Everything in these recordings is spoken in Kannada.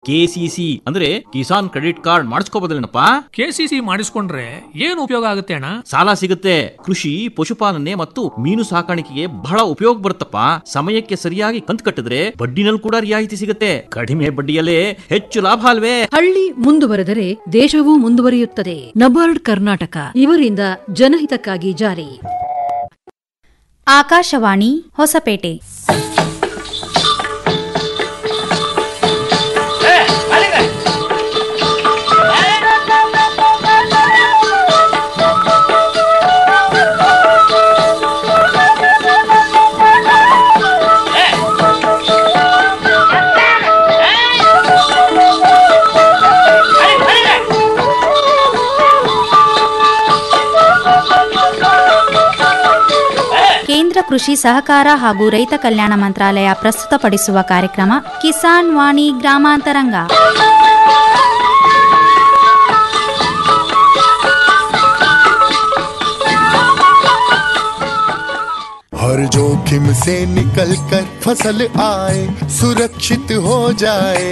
ಕೆಸಿಸಿ ಅಂದ್ರೆ ಕಿಸಾನ್ ಕ್ರೆಡಿಟ್ ಕಾರ್ಡ್ ಮಾಡಿಸ್ಕೋಬೋದಲ್ಲೇನಪ್ಪ ಕೆಸಿಸಿ ಮಾಡಿಸ್ಕೊಂಡ್ರೆ ಏನು ಉಪಯೋಗ ಆಗುತ್ತೆ ಅಣ್ಣ ಸಾಲ ಸಿಗುತ್ತೆ ಕೃಷಿ ಪಶುಪಾಲನೆ ಮತ್ತು ಮೀನು ಸಾಕಾಣಿಕೆಗೆ ಬಹಳ ಉಪಯೋಗ ಬರುತ್ತಪ್ಪ ಸಮಯಕ್ಕೆ ಸರಿಯಾಗಿ ಕಂತು ಕಟ್ಟಿದ್ರೆ ಬಡ್ಡಿನಲ್ಲಿ ಕೂಡ ರಿಯಾಯಿತಿ ಸಿಗುತ್ತೆ ಕಡಿಮೆ ಬಡ್ಡಿಯಲ್ಲೇ ಹೆಚ್ಚು ಲಾಭ ಅಲ್ವೇ ಹಳ್ಳಿ ಮುಂದುವರೆದರೆ ದೇಶವೂ ಮುಂದುವರಿಯುತ್ತದೆ ನಬಾರ್ಡ್ ಕರ್ನಾಟಕ ಇವರಿಂದ ಜನಹಿತಕ್ಕಾಗಿ ಜಾರಿ ಆಕಾಶವಾಣಿ ಹೊಸಪೇಟೆ ಕೇಂದ್ರ ಕೃಷಿ ಸಹಕಾರ ಹಾಗೂ ರೈತ ಕಲ್ಯಾಣ ಮಂತ್ರಾಲಯ ಪ್ರಸ್ತುತಪಡಿಸುವ ಕಾರ್ಯಕ್ರಮ ಕಿಸಾನ್ ವಾಣಿ ಗ್ರಾಮಾಂತರಂಗ हर जोखिम से निकल कर फसल आए सुरक्षित हो जाए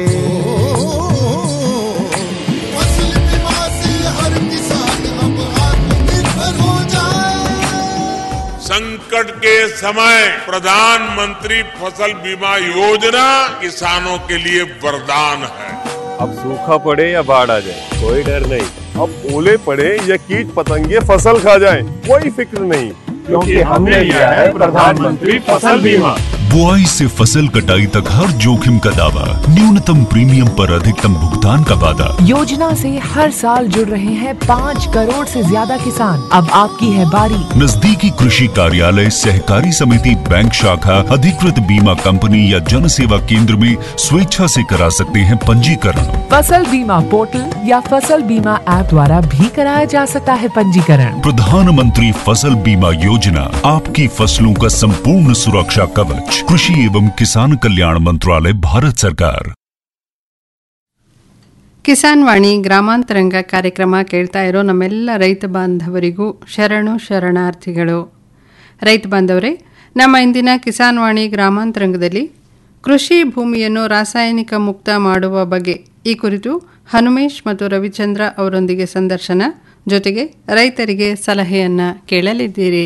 फसल बीमा से हर किसान अब आत्मनिर्भर हो जाए संकट के समय प्रधानमंत्री फसल बीमा योजना किसानों के लिए वरदान है अब सूखा पड़े या बाढ़ आ जाए कोई डर नहीं अब ओले पड़े या कीट पतंगे फसल खा जाए कोई फिक्र नहीं क्योंकि हमने लिया है प्रधानमंत्री फसल बीमा बुआई से फसल कटाई तक हर जोखिम का दावा न्यूनतम प्रीमियम पर अधिकतम भुगतान का वादा योजना से हर साल जुड़ रहे हैं पाँच करोड़ से ज्यादा किसान अब आपकी है बारी नजदीकी कृषि कार्यालय सहकारी समिति बैंक शाखा अधिकृत बीमा कंपनी या जन सेवा केंद्र में स्वेच्छा से करा सकते हैं पंजीकरण फसल बीमा पोर्टल या फसल बीमा ऐप द्वारा भी कराया जा सकता है पंजीकरण प्रधानमंत्री फसल बीमा योजना आपकी फसलों का संपूर्ण सुरक्षा कवच कृषि एवं किसान कल्याण मंत्रालय भारत सरकार ಕಿಸಾನ್ ವಾಣಿ ಗ್ರಾಮಾಂತರಂಗ ಕಾರ್ಯಕ್ರಮ ಕೇಳ್ತಾ ಇರೋ ನಮ್ಮೆಲ್ಲ ರೈತ ಬಾಂಧವರಿಗೂ ಶರಣು ಶರಣಾರ್ಥಿಗಳು ರೈತ ಬಾಂಧವರೇ ನಮ್ಮ ಇಂದಿನ ಕಿಸಾನ್ ವಾಣಿ ಗ್ರಾಮಾಂತರಂಗದಲ್ಲಿ ಕೃಷಿ ಭೂಮಿಯನ್ನು ರಾಸಾಯನಿಕ ಮುಕ್ತ ಮಾಡುವ ಬಗ್ಗೆ ಈ ಕುರಿತು ಹನುಮೇಶ್ ಮತ್ತು ರವಿಚಂದ್ರ ಅವರೊಂದಿಗೆ ಸಂದರ್ಶನ ಜೊತೆಗೆ ರೈತರಿಗೆ ಸಲಹೆಯನ್ನ ಕೇಳಲಿದ್ದೀರಿ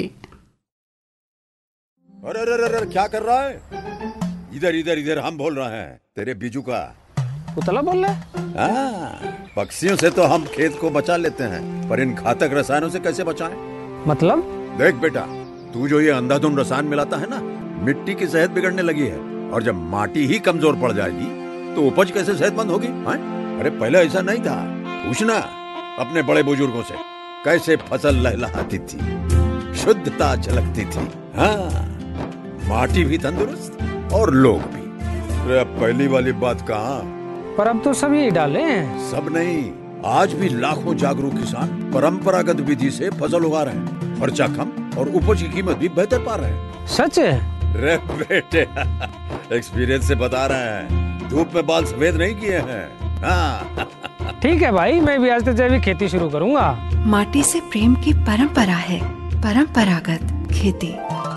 अरे अरे अरे अरे, क्या कर रहा है इधर इधर इधर हम बोल रहे हैं तेरे बीजू का उतला बोल रहा हाँ, पक्षियों से तो हम खेत को बचा लेते हैं पर इन घातक रसायनों से कैसे बचाएं? मतलब देख बेटा तू जो ये अंधाधुंध रसायन मिलाता है ना मिट्टी की सेहत बिगड़ने लगी है और जब माटी ही कमजोर पड़ जाएगी तो उपज कैसे सेहतमंद होगी हाँ? अरे पहले ऐसा नहीं था पूछना अपने बड़े बुजुर्गों से कैसे फसल लहलहाती थी शुद्धता झलकती थी हाँ माटी भी तंदुरुस्त और लोग भी अरे अब पहली वाली बात कहाँ पर अब तो सब यही डाले हैं सब नहीं आज भी लाखों जागरूक किसान परंपरागत विधि से फसल उगा रहे हैं खर्चा कम और उपज की कीमत भी बेहतर पा रहे हैं सच है रे बेटे एक्सपीरियंस से बता रहे हैं धूप में बाल सफेद नहीं किए हैं हाँ ठीक है भाई मैं भी आज से जैविक खेती शुरू करूंगा माटी से प्रेम की परंपरा है परंपरागत खेती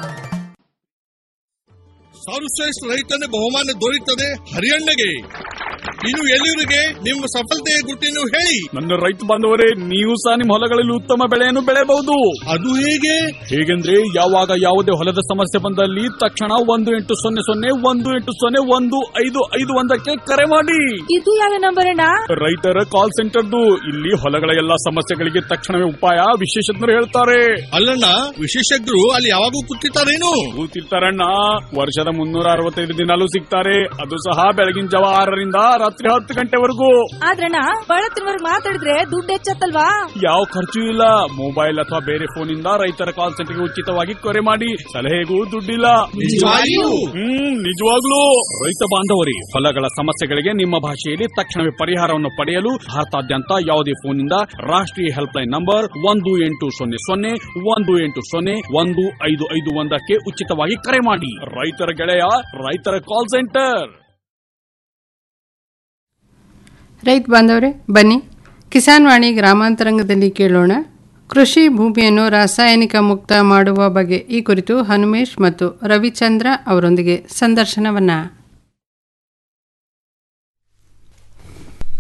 ಸರ್ವಶ್ರೇಷ್ಠ ರೈತನ ಬಹುಮಾನ ದೊರೆಯುತ್ತದೆ ಹರಿಯಣ್ಣಗೆ ಇನ್ನು ಎಲ್ಲಿವರಿಗೆ ನಿಮ್ಮ ಸಫಲತೆಯ ಗುಟ್ಟಿನ ಹೇಳಿ ನನ್ನ ರೈತ ಬಾಂಧವರೇ ನೀವು ಸಹ ನಿಮ್ಮ ಹೊಲಗಳಲ್ಲಿ ಉತ್ತಮ ಬೆಳೆಯನ್ನು ಬೆಳೆಯಬಹುದು ಅದು ಹೇಗೆ ಹೇಗೆಂದ್ರೆ ಯಾವಾಗ ಯಾವುದೇ ಹೊಲದ ಸಮಸ್ಯೆ ಬಂದಲ್ಲಿ ತಕ್ಷಣ ಒಂದು ಎಂಟು ಸೊನ್ನೆ ಸೊನ್ನೆ ಒಂದು ಎಂಟು ಸೊನ್ನೆ ಒಂದು ಐದು ಐದು ಒಂದಕ್ಕೆ ಕರೆ ಮಾಡಿ ಇದು ಯಾವ ನಂಬರ್ ಅಣ್ಣ ರೈತರ ಕಾಲ್ ಸೆಂಟರ್ದು ಇಲ್ಲಿ ಹೊಲಗಳ ಎಲ್ಲಾ ಸಮಸ್ಯೆಗಳಿಗೆ ತಕ್ಷಣವೇ ಉಪಾಯ ವಿಶೇಷಜ್ಞರು ಹೇಳ್ತಾರೆ ಅಲ್ಲಣ್ಣ ವಿಶೇಷಜ್ಞರು ಅಲ್ಲಿ ಯಾವಾಗೂ ಕೂತಿರ್ತಾರೇನು ಕೂತಿರ್ತಾರಣ್ಣ ವರ್ಷದ ಮುನ್ನೂರ ಅರವತ್ತೈದು ದಿನಾಲೂ ಸಿಗ್ತಾರೆ ಅದು ಸಹ ಬೆಳಗಿನ ಜಾವ ಆರರಿಂದ ರಾತ್ರಿ ಹತ್ತು ಗಂಟೆವರೆಗೂ ಆದ್ರಣ್ಣ ಬಳತ್ತಿನವರ್ಗ್ ಮಾತಾಡಿದ್ರೆ ದುಡ್ಡು ಹೆಚ್ಚತ್ತಲ್ವಾ ಯಾವ ಖರ್ಚು ಇಲ್ಲ ಮೊಬೈಲ್ ಅಥವಾ ಬೇರೆ ಫೋನ್ ಇಂದ ರೈತರ ಕಾಲ್ ಸೆಂಟರ್ಗೆ ಉಚಿತವಾಗಿ ಕರೆ ಮಾಡಿ ಸಲಹೆಗೂ ದುಡ್ಡಿಲ್ಲ ನಿಜವಾಗಿಯೂ? ಹ್ಮ್ ನಿಜವಾಗ್ಲೂ ರೈತ ಬಾಂಧವರಿ ಹೊಲಗಳ ಸಮಸ್ಯೆಗಳಿಗೆ ನಿಮ್ಮ ಭಾಷೆಯಲ್ಲಿ ತಕ್ಷಣವೇ ಪರಿಹಾರವನ್ನು ಪಡೆಯಲು ಭಾರತಾದ್ಯಂತ ಯಾವುದೇ ಫೋನ್ ಇಂದ ರಾಷ್ಟ್ರೀಯ ಹೆಲ್ಪ್ ಲೈನ್ ನಂಬರ್ ಒಂದು ಎಂಟು ಸೊನ್ನೆ ಸೊನ್ನೆ ಒಂದು ಎಂಟು ಸೊನ್ನೆ ಒಂದು ಐದು ಐದು ಒಂದಕ್ಕೆ ಉಚಿತವಾಗಿ ಕರೆ ಮಾಡಿ ರೈತರ ಗೆಳೆಯ ರೈತರ ಕಾಲ್ ಸೆಂಟರ್ ರೈತ ಬಾಂಧವರೇ ಬನ್ನಿ ಕಿಸಾನ್ ವಾಣಿ ಗ್ರಾಮಾಂತರಂಗದಲ್ಲಿ ಕೇಳೋಣ ಕೃಷಿ ಭೂಮಿಯನ್ನು ರಾಸಾಯನಿಕ ಮುಕ್ತ ಮಾಡುವ ಬಗ್ಗೆ ಈ ಕುರಿತು ಹನುಮೇಶ್ ಮತ್ತು ರವಿಚಂದ್ರ ಅವರೊಂದಿಗೆ ಸಂದರ್ಶನವನ್ನ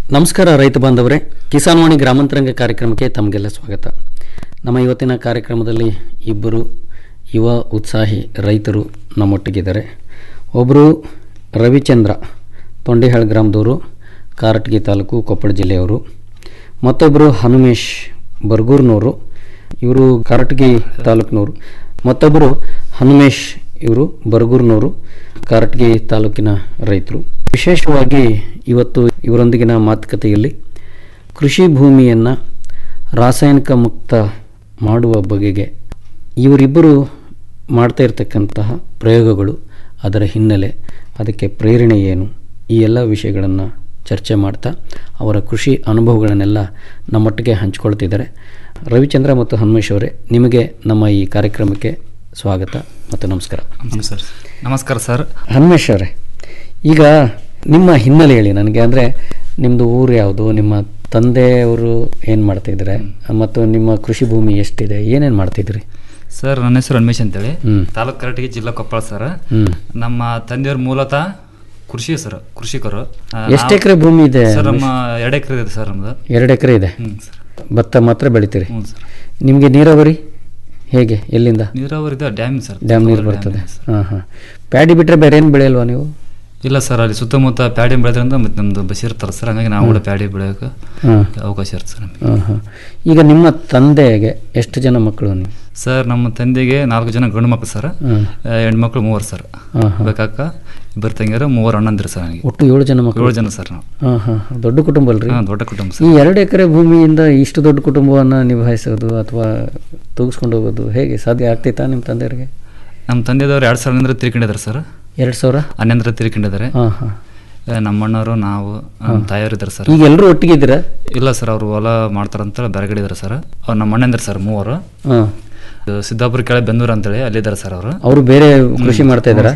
ನಮಸ್ಕಾರ ರೈತ ಬಾಂಧವರೇ ಕಿಸಾನ್ ವಾಣಿ ಗ್ರಾಮಾಂತರಂಗ ಕಾರ್ಯಕ್ರಮಕ್ಕೆ ತಮಗೆಲ್ಲ ಸ್ವಾಗತ ನಮ್ಮ ಇವತ್ತಿನ ಕಾರ್ಯಕ್ರಮದಲ್ಲಿ ಇಬ್ಬರು ಯುವ ಉತ್ಸಾಹಿ ರೈತರು ನಮ್ಮೊಟ್ಟಿಗಿದ್ದಾರೆ ಒಬ್ಬರು ರವಿಚಂದ್ರ ತೊಂಡಿಹಾಳ್ ಗ್ರಾಮದವರು ಕಾರಟಗಿ ತಾಲೂಕು ಕೊಪ್ಪಳ ಜಿಲ್ಲೆಯವರು ಮತ್ತೊಬ್ಬರು ಹನುಮೇಶ್ ಬರ್ಗೂರ್ನವರು ಇವರು ಕಾರಟಗಿ ತಾಲೂಕಿನವರು ಮತ್ತೊಬ್ಬರು ಹನುಮೇಶ್ ಇವರು ಬರ್ಗೂರ್ನವರು ಕಾರಟಗಿ ತಾಲೂಕಿನ ರೈತರು ವಿಶೇಷವಾಗಿ ಇವತ್ತು ಇವರೊಂದಿಗಿನ ಮಾತುಕತೆಯಲ್ಲಿ ಕೃಷಿ ಭೂಮಿಯನ್ನು ರಾಸಾಯನಿಕ ಮುಕ್ತ ಮಾಡುವ ಬಗೆಗೆ ಇವರಿಬ್ಬರು ಮಾಡ್ತಾ ಇರತಕ್ಕಂತಹ ಪ್ರಯೋಗಗಳು ಅದರ ಹಿನ್ನೆಲೆ ಅದಕ್ಕೆ ಪ್ರೇರಣೆ ಏನು ಈ ಎಲ್ಲ ವಿಷಯಗಳನ್ನು ಚರ್ಚೆ ಮಾಡ್ತಾ ಅವರ ಕೃಷಿ ಅನುಭವಗಳನ್ನೆಲ್ಲ ನಮ್ಮೊಟ್ಟಿಗೆ ಹಂಚ್ಕೊಳ್ತಿದ್ದಾರೆ ರವಿಚಂದ್ರ ಮತ್ತು ಹನುಮೇಶ್ ಅವರೇ ನಿಮಗೆ ನಮ್ಮ ಈ ಕಾರ್ಯಕ್ರಮಕ್ಕೆ ಸ್ವಾಗತ ಮತ್ತು ನಮಸ್ಕಾರ ಸರ್ ನಮಸ್ಕಾರ ಸರ್ ಹನುಮೇಶ್ ಅವರೇ ಈಗ ನಿಮ್ಮ ಹಿನ್ನೆಲೆ ಹೇಳಿ ನನಗೆ ಅಂದರೆ ನಿಮ್ಮದು ಊರು ಯಾವುದು ನಿಮ್ಮ ತಂದೆಯವರು ಏನು ಮಾಡ್ತಾಯಿದ್ದಾರೆ ಮತ್ತು ನಿಮ್ಮ ಕೃಷಿ ಭೂಮಿ ಎಷ್ಟಿದೆ ಏನೇನು ಮಾಡ್ತಿದ್ರಿ ಸರ್ ನನ್ನ ಹೆಸರು ರಮೇಶ್ ಅಂತೇಳಿ ಹ್ಮ್. ತಾಲೂಕು ಕರಟಗಿ ಜಿಲ್ಲಾ ಕೊಪ್ಪಳ ಸರ್ ಹ್ಮ್. ನಮ್ಮ ತಂದೆಯವ್ರ ಮೂಲತಃ ಕೃಷಿ ಸರ್ ಕೃಷಿಕರು ಆ, ಎಷ್ಟು ನಾವು- ಎಕರೆ ಭೂಮಿ ಇದೆ ಸರ್ ನಮ್ಮ ರಮೇಶ್? ಎರಡು ಎಕರೆ ಇದೆ ಸರ್ ನಮ್ದು ಎರಡು ಎಕರೆ ಇದೆ ಹ್ಮ್, ಸರ್. ಭತ್ತ ಮಾತ್ರ ಬೆಳಿತೀರಿ ಹ್ಞೂ ಸರ್ ನಿಮಗೆ ನೀರಾವರಿ ಹೇಗೆ ಎಲ್ಲಿಂದ ನೀರಾವರಿ ಇದೆ ಡ್ಯಾಮ್ ಸರ್ ಡ್ಯಾಮ್ ನೀರು ಡ್ಯಾಮ್ ಬರ್ತದೆ ಇದೆ ಸರ್. ಹಾಂ ಹಾಂ ಪ್ಯಾಡಿ ಬಿಟ್ಟರೆ ಬೇರೆ ಏನು ಬೆಳೆಯಲ್ವಾ ನೀವು ಇಲ್ಲ ಸರ್ ಅಲ್ಲಿ ಸುತ್ತಮುತ್ತ ಪ್ಯಾಡಿ ಬೆಳೆದ್ರಿಂದ ಮತ್ತೆ ನಮ್ದು ಬಸ್ ಇರ್ತಾರೆ ಸರ್ ಹಂಗಾಗಿ ನಾವು ಕೂಡ ಪ್ಯಾಡಿ ಬೆಳೆಯೋಕೆ ಹಾಂ ಅವಕಾಶ ಇರುತ್ತೆ ಸರ್ ನಮಗೆ ಹಾಂ ಹಾಂ ಈಗ ನಿಮ್ಮ ತಂದೆಗೆ ಎಷ್ಟು ಜನ ಮಕ್ಕಳು ನೀವು ಸರ್ ನಮ್ಮ ತಂದೆಗೆ ನಾಲ್ಕು ಜನ ಗಂಡು ಮಕ್ಕಳು ಸರ್ ಹ್ಮ್. ಆ, ಹೆಣ್ಮಕ್ಳು ಮೂವರು ಸರ್ ಹಾಂ ಹಾಂ ಬೇಕಾಕ ಇಬ್ಬರು ತಂಗಿಯರು ಮೂವರು ಅಣ್ಣಂದಿರು ಸರ್ ನನಗೆ ಒಟ್ಟು ಏಳು ಜನ ಮಕ್ಕಳು ಏಳು ಜನ ಸರ್ ನಾವು ಹಾಂ ಹಾಂ ದೊಡ್ಡ ಕುಟುಂಬ ಅಲ್ರಿ ಹಾಂ ದೊಡ್ಡ ಕುಟುಂಬ ಈ ಎರಡು ಎಕರೆ ಭೂಮಿಯಿಂದ ಇಷ್ಟು ದೊಡ್ಡ ಕುಟುಂಬವನ್ನು ನಿಭಾಯಿಸೋದು ಅಥವಾ ತೂಗಿಸ್ಕೊಂಡು ಹೋಗೋದು ಹೇಗೆ ಸಾಧ್ಯ ಆಗ್ತೈತಾ ನಿಮ್ಮ ತಂದೆಯವರಿಗೆ ನಮ್ಮ ತಂದೆದವ್ರು ಎರಡು ಸಾವಿರದಿಂದ ತಿರ್ಕೊಂಡಿದ್ದಾರೆ ಸರ್ ಎರಡು ಸಾವಿರ ಹನ್ನೊಂದರ ತಿರ್ಕೊಂಡಿದ್ದಾರೆ ಹಾಂ ಹಾಂ ಆ, ನಮ್ಮ ಅಣ್ಣವರು ನಾವು ನಮ್ಮ ತಾಯಿಯವರು ಇದ್ದಾರೆ ಸರ್ ಈಗ ಎಲ್ಲರೂ ಒಟ್ಟಿಗೆ ಇದ್ದೀರಾ ಇಲ್ಲ ಸರ್ ಅವರು ಹೊಲ ಮಾಡ್ತಾರಂತ ಬೇರೆಗಡೆ ಇದ್ದಾರೆ ಸರ್ ಅವ್ರು ನಮ್ಮ ಅಣ್ಣಂದಿರು ಸರ್ ಮೂವರು ಹಾಂ ಇದು ಸಿದ್ದಾಪುರ ಕೆಳ ಬೆಂದೂರು ಅಂತೇಳಿ ಅಲ್ಲಿದ್ದಾರೆ ಸರ್ ಅವರು ಅವರು ಬೇರೆ ಕೃಷಿ ಮಾಡ್ತಾ ಇದ್ದಾರಾ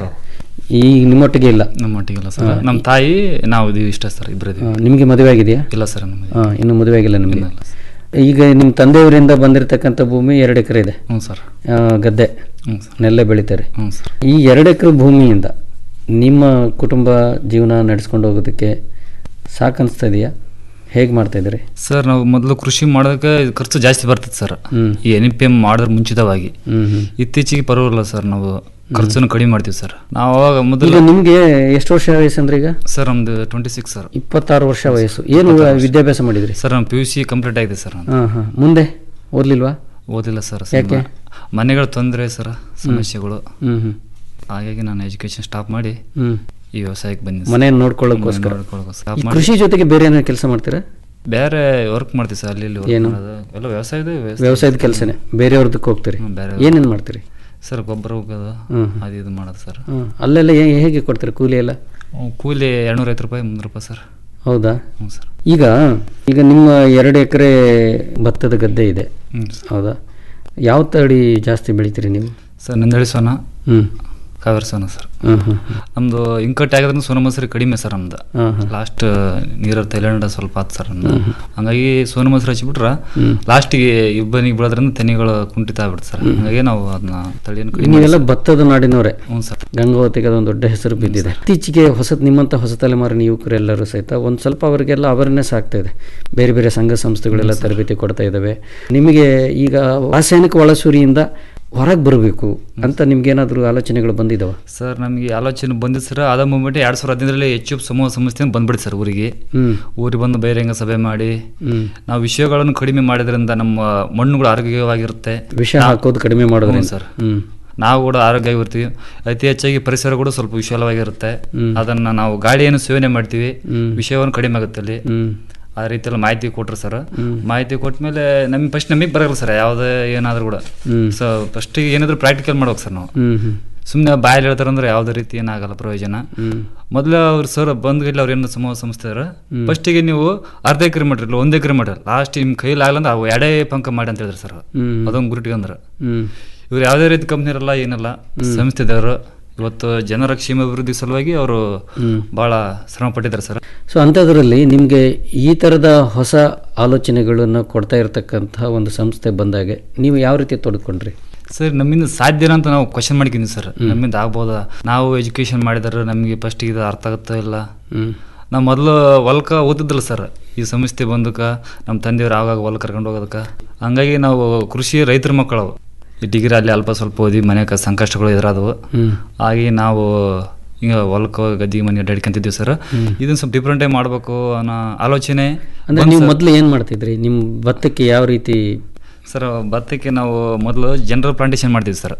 ಈಗ ನಿಮ್ಮೊಟ್ಟಿಗೆ ಇಲ್ಲ ನಮ್ಮ ಒಟ್ಟಿಗಿಲ್ಲ ಸರ್ ನಮ್ಮ ತಾಯಿ ನಾವು ಇದೀವಿ ಇಷ್ಟ ಸರ್ ಇಬ್ಬರು ಇದೀವಿ ಹಾಂ, ನಿಮಗೆ ಮದುವೆ ಆಗಿದೆಯಾ ಇಲ್ಲ ಸರ್ ನಮಗೆ ಹಾಂ ಇನ್ನು ಮದುವೆ ಆಗಿಲ್ಲ ನಿಮಗೆ ಈಗ ನಿಮ್ಮ ತಂದೆಯವರಿಂದ ಬಂದಿರತಕ್ಕಂಥ ಭೂಮಿ ಎರಡು ಎಕರೆ ಇದೆ ಹ್ಞೂ ಸರ್ ಆ, ಗದ್ದೆ ಹ್ಞೂ ನೆಲ್ಲೆ ಬೆಳಿತಾರೆ ಹ್ಞೂ ಸರ್ ಈ ಎರಡು ಎಕರೆ ಭೂಮಿಯಿಂದ ನಿಮ್ಮ ಕುಟುಂಬ ಜೀವನ ನಡೆಸ್ಕೊಂಡು ಹೋಗೋದಕ್ಕೆ ಸಾಕನ್ನಿಸ್ತಾ ಇದೆಯಾ ಹೇಗೆ ಮಾಡ್ತಾ ಇದ್ದೀರಿ ಸರ್ ನಾವು ಮೊದಲು ಕೃಷಿ ಮಾಡೋದಕ್ಕೆ ಇದು ಖರ್ಚು ಜಾಸ್ತಿ ಬರ್ತದೆ ಸರ್ ಹ್ಮ್. ಈ ಎನ್ ಪಿ ಎಮ್ ಮಾಡೋದ್ರ ಮುಂಚಿತವಾಗಿ ಹ್ಮ್ ಹ್ಮ್. ಇತ್ತೀಚೆಗೆ ಪರವಾಗಿಲ್ಲ ಸರ್ ನಾವು ಖರ್ಚನ್ನು ಕಡಿಮೆ ಮಾಡ್ತೀವಿ ಸರ್ ನಾವು ಅವಾಗ ಈಗ ಮೊದಲು ನಿಮಗೆ ಎಷ್ಟು ವರ್ಷ ವಯಸ್ಸಂದ್ರೆ ಈಗ ಸರ್ ನಮ್ದು ಟ್ವೆಂಟಿ ಸಿಕ್ಸ್ ಸರ್ ಇಪ್ಪತ್ತಾರು ವರ್ಷ ವಯಸ್ಸು ಏನು ವಿದ್ಯಾಭ್ಯಾಸ ಮಾಡಿದ್ರಿ ಸರ್ ನಮ್ಮ ಪಿ ಯು ಸಿ ಕಂಪ್ಲೀಟ್ ಆಗಿದೆ ಸರ್ ನಾನು ಹಾಂ ಹಾಂ ಮುಂದೆ ಓದ್ಲಿಲ್ವಾ ಓದಿಲ್ಲ ಸರ್ ಯಾಕೆ? ಮನೆಗಳ ತೊಂದರೆ ಸರ್ ಸಮಸ್ಯೆಗಳು ಹ್ಮ್ ಹ್ಮ್ ಹಾಗಾಗಿ ನಾನು ಎಜುಕೇಶನ್ ಸ್ಟಾಪ್ ಮಾಡಿ ಹ್ಮ್. ಈ ವ್ಯವಸಾಯಕ್ಕೆ ಬಂದೆ ಮನೆಯನ್ನು ನೋಡ್ಕೊಳ್ಳೋಕ್ಕೋಸ್ಕರ ನೋಡ್ಕೊಳ್ಳೋಕ್ಕೋಸ್ಕರ ಈ ಕೃಷಿ ಜೊತೆಗೆ ಬೇರೆ ಏನಾದ್ರು ಕೆಲಸ ಮಾಡ್ತೀರಾ ಬೇರೆ ವರ್ಕ್ ಮಾಡ್ತೀವಿ ಸರ್ ಅಲ್ಲಿ ಇಲ್ಲಿ work ಏನು? ಮಾಡೋದು. ಎಲ್ಲ ವ್ಯವಸಾಯದ ವ್ಯವಸಾಯದ ಕೆಲಸನೇ ಬೇರೆಯವ್ರದಕ್ಕೆ ಹೋಗ್ತೀರಿ ಹ್ಮ್, ಬೇರೆ ಏನೇನು ಮಾಡ್ತೀರಿ ಸರ್ ಗೊಬ್ಬರ ಹೋಗೋದು ಹ್ಮ್. ಅದು ಇದು ಮಾಡೋದು ಸರ್ ಹ್ಮ್. ಅಲ್ಲೆಲ್ಲ ಹೇ- ಹೇಗೆ ಕೊಡ್ತೀರಿ ಕೂಲಿ ಎಲ್ಲ ಹ್ಮ್, ಕೂಲಿ ಎರಡ್ನೂರೈವತ್ತು ರೂಪಾಯಿ ಮುನ್ನೂರು ರೂಪಾಯಿ ಸರ್ ಹೌದಾ ಹ್ಞೂ ಸರ್ ಈಗ ಈಗ ನಿಮ್ಮ ಎರಡು ಎಕರೆ ಭತ್ತದ ಗದ್ದೆ ಇದೆ ಹ್ಮ್. ಹೌದಾ ಯಾವ ತಳಿ ಜಾಸ್ತಿ ಬೆಳಿತೀರಿ ನೀವು ಸರ್ ನಂದಳಿ ಸೋನ ಹ್ಮ್. ಕಾವೇರಿ ಸೋನ ಸರ್ ಹ್ಮ್, ಹ್ಮ್, ಹ್ಮ್. ನಮ್ದು ಇಂಕಟ್ ಆಗಿದ್ರೆ ಸೋನ ಮಸೂರಿ ಕಡಿಮೆ ಸರ್ ನಮ್ದು ಹ್ಮ್, ಹ್ಮ್. ಲಾಸ್ಟ್ ನೀರ ಥೈಲ್ಯಾಂಡ್ ಸ್ವಲ್ಪ ಆತು ಸರ್ ನಮ್ದು ಹ್ಮ್, ಹಂಗಾಗಿ ಸೋನ ಮಸೂರಿ ಹಚ್ಚಿಬಿಟ್ರೆ ಹ್ಮ್. ಲಾಸ್ಟಿಗೆ ಇಬ್ಬನಿಗೆ ಬೀಳೋದ್ರಿಂದ ತೆನೆಗಳು ಕುಂಠಿತ ಆಗ್ಬಿಡುತ್ತೆ ಸರ್ ಹಂಗಾಗಿ ನಾವು ಅದನ್ನ ತಳಿಯನ್ನು ಕಡಿಮೆ ನೀವೆಲ್ಲ ಮಾಡಿ- ಭತ್ತದ ನಾಡಿನವರೇ ಹ್ಞೂ ಸರ್ ಗಂಗಾವತಿಗೆ ಅದೊಂದು ದೊಡ್ಡ ಹೆಸರು ಬಿದ್ದಿದೆ ಇತ್ತೀಚೆಗೆ ಹೊಸ ನಿಮ್ಮಂಥ ಹೊಸ ತಲೆಮಾರಿನ ಯುವಕರೆಲ್ಲರೂ ಸಹಿತ ಒಂದು ಸ್ವಲ್ಪ ಅವರಿಗೆಲ್ಲ ಅವೇರ್ನೆಸ್ ಆಗ್ತಾ ಇದೆ ಬೇರೆ ಬೇರೆ ಸಂಘ ಸಂಸ್ಥೆಗಳೆಲ್ಲ ತರಬೇತಿ ಕೊಡ್ತಾ ಇದ್ದಾವೆ ನಿಮಗೆ ಈಗ ರಾಸಾಯನಿಕ ಒಳಸುರಿಯಿಂದ ಹೊರಗೆ ಬರಬೇಕು ಅಂತ ನಿಮ್ಗೇನಾದರೂ ಆಲೋಚನೆಗಳು ಬಂದಿದ್ದಾವ ಸರ್ ನಮಗೆ ಆಲೋಚನೆ ಬಂದಿತ್ತು ಸರ್ ಅದ ಮೂಮೆಂಟ್ ಎರಡು ಸಾವಿರದ ಹದಿನೈದರಲ್ಲಿ ಹೆಚ್ಚು ಸಮೂಹ ಸಂಸ್ಥೆಯಿಂದ ಬಂದ್ಬಿಡಿ ಸರ್ ಊರಿಗೆ ಹ್ಮ್. ಊರಿಗೆ ಬಂದು ಬಹಿರಂಗ ಸಭೆ ಮಾಡಿ ಹ್ಮ್. ನಾವು ವಿಷಯಗಳನ್ನು ಕಡಿಮೆ ಮಾಡೋದ್ರಿಂದ ನಮ್ಮ ಮಣ್ಣುಗಳು ಆರೋಗ್ಯವಾಗಿರುತ್ತೆ ವಿಷ ಹಾಕೋದು ಕಡಿಮೆ ಮಾಡೋದ್ರಿಂದ. ಹ್ಞೂ ಸರ್ ಹ್ಮ್. ನಾವು ಕೂಡ ಆರೋಗ್ಯವಾಗಿರ್ತೀವಿ ಅತಿ ಹೆಚ್ಚಾಗಿ ಪರಿಸರ ಕೂಡ ಸ್ವಲ್ಪ ವಿಶಾಲವಾಗಿರುತ್ತೆ ಹ್ಮ್. ಅದನ್ನ ನಾವು ಗಾಳಿಯನ್ನು ಸೇವನೆ ಮಾಡ್ತೀವಿ ಹ್ಮ್. ವಿಷಯವನ್ನು ಕಡಿಮೆ ಆಗುತ್ತೆ ಅಲ್ಲಿ ಹ್ಮ್. ಆ ರೀತಿ ಎಲ್ಲ ಮಾಹಿತಿ ಕೊಟ್ರು ಸರ್ ಹ್ಮ್. ಮಾಹಿತಿ ಕೊಟ್ಟ ಮೇಲೆ ನಮಗೆ ಫಸ್ಟ್ ನಮಗೆ ಬರಲ್ಲ ಸರ್ ಯಾವುದೇ ಏನಾದರೂ ಕೂಡ ಹ್ಮ್. ಸೊ ಫಸ್ಟಿಗೆ ಏನಾದರೂ ಪ್ರಾಕ್ಟಿಕಲ್ ಮಾಡ್ಬೇಕು ಸರ್ ನಾವು ಹ್ಮ್ ಹ್ಮ್ ಸುಮ್ಮನೆ ಬಾಯಲ್ಲಿ ಹೇಳ್ತಾರಂದ್ರೆ ಯಾವುದೇ ರೀತಿ ಏನಾಗಲ್ಲ ಪ್ರಯೋಜನ ಹ್ಮ್. ಮೊದಲು ಅವ್ರು ಸರ್ ಬಂದ್ಗಿಲ್ಲ ಅವ್ರು ಏನು ಸಮೂಹ ಸಂಸ್ಥೆ ಹ್ಮ್. ಫಸ್ಟಿಗೆ ನೀವು ಅರ್ಧ ಎಕರೆ ಮಾಡ್ರಿ ಇಲ್ಲ ಒಂದು ಎಕರೆ ಮಾಡ್ರಿ ಲಾಸ್ಟ್ ನಿಮ್ಮ ಕೈಲಿ ಆಗಲ್ಲ ಅಂದ್ರೆ ಅವು ಎರಡೇ ಪಂಕ ಮಾಡಿ ಅಂತ ಹೇಳಿದ್ರು ಸರ್ ಹ್ಮ್. ಅದೊಂದು ಗುರುಟಿಗೆ ಅಂದ್ರೆ ಹ್ಮ್. ಇವ್ರು ಯಾವುದೇ ರೀತಿ ಕಂಪ್ನಿ ಇರಲ್ಲ ಏನಲ್ಲ ಹ್ಮ್. ಸಂಸ್ಥೆದವರು ಇವತ್ತು ಜನರ ಕ್ಷೇಮ ಅಭಿವೃದ್ಧಿ ಸಲುವಾಗಿ ಅವರು ಹ್ಮ್. ಭಾಳ ಶ್ರಮ ಪಟ್ಟಿದ್ದಾರೆ ಸರ್ ಸೊ ಅಂಥದ್ರಲ್ಲಿ ನಿಮಗೆ ಈ ಥರದ ಹೊಸ ಆಲೋಚನೆಗಳನ್ನು ಕೊಡ್ತಾ ಇರತಕ್ಕಂತಹ ಒಂದು ಸಂಸ್ಥೆ ಬಂದಾಗೆ ನೀವು ಯಾವ ರೀತಿ ತೊಡ್ಕೊಂಡ್ರಿ ಸರ್ ನಮ್ಮಿಂದ ಸಾಧ್ಯನಾ ಅಂತ ನಾವು ಕ್ವಶನ್ ಮಾಡ್ಕಿದ್ವಿ ಸರ್ ನಮ್ಮಿಂದ ಆಗ್ಬೋದಾ ನಾವು ಎಜುಕೇಶನ್ ಮಾಡಿದ್ರೆ ನಮಗೆ ಫಸ್ಟ್ ಇದು ಅರ್ಥ ಆಗುತ್ತೋ ಇಲ್ಲ ಹ್ಮ್. ನಾವು ಮೊದಲು ಹೊಲ್ಕ ಓದಿದ್ದಿಲ್ಲ ಸರ್ ಈ ಸಂಸ್ಥೆ ಬಂದಕ್ಕ ನಮ್ಮ ತಂದೆಯವ್ರು ಆವಾಗ ಹೊಲ ಕರ್ಕೊಂಡು ಹೋಗೋದಕ್ಕೆ ಹಂಗಾಗಿ ನಾವು ಕೃಷಿ ರೈತರ ಮಕ್ಕಳು ಈ ಡಿಗ್ರಿ ಅಲ್ಲಿ ಅಲ್ಪ ಸ್ವಲ್ಪ ಓದಿ ಮನೆಗೆ ಸಂಕಷ್ಟಗಳು ಎದುರಾದವು ಹ್ಮ್. ಹಾಗೆ ನಾವು ಹಿಂಗೆ ಹೊಲಕ್ಕೆ ಗದ್ದಿಗೆ ಮನೆ ಅಡ್ಡಾಡ್ಕೊಂತಿದ್ವಿ ಸರ್ ಹ್ಮ್. ಇದನ್ನ ಸ್ವಲ್ಪ ಡಿಫ್ರೆಂಟಾಗಿ ಮಾಡಬೇಕು ಅನ್ನೋ ಆಲೋಚನೆ ಅಂದ್ರೆ ಬಂತು ನೀವು ಸರ್. ಮೊದಲು ಏನು ಮಾಡ್ತಿದ್ರಿ ನಿಮ್ಮ ಭತ್ತಕ್ಕೆ ಯಾವ ರೀತಿ ಸರ್ ಭತ್ತಕ್ಕೆ ನಾವು ಮೊದಲು ಜನರಲ್ ಪ್ಲಾಂಟೇಶನ್ ಮಾಡ್ತೀವಿ ಸರ್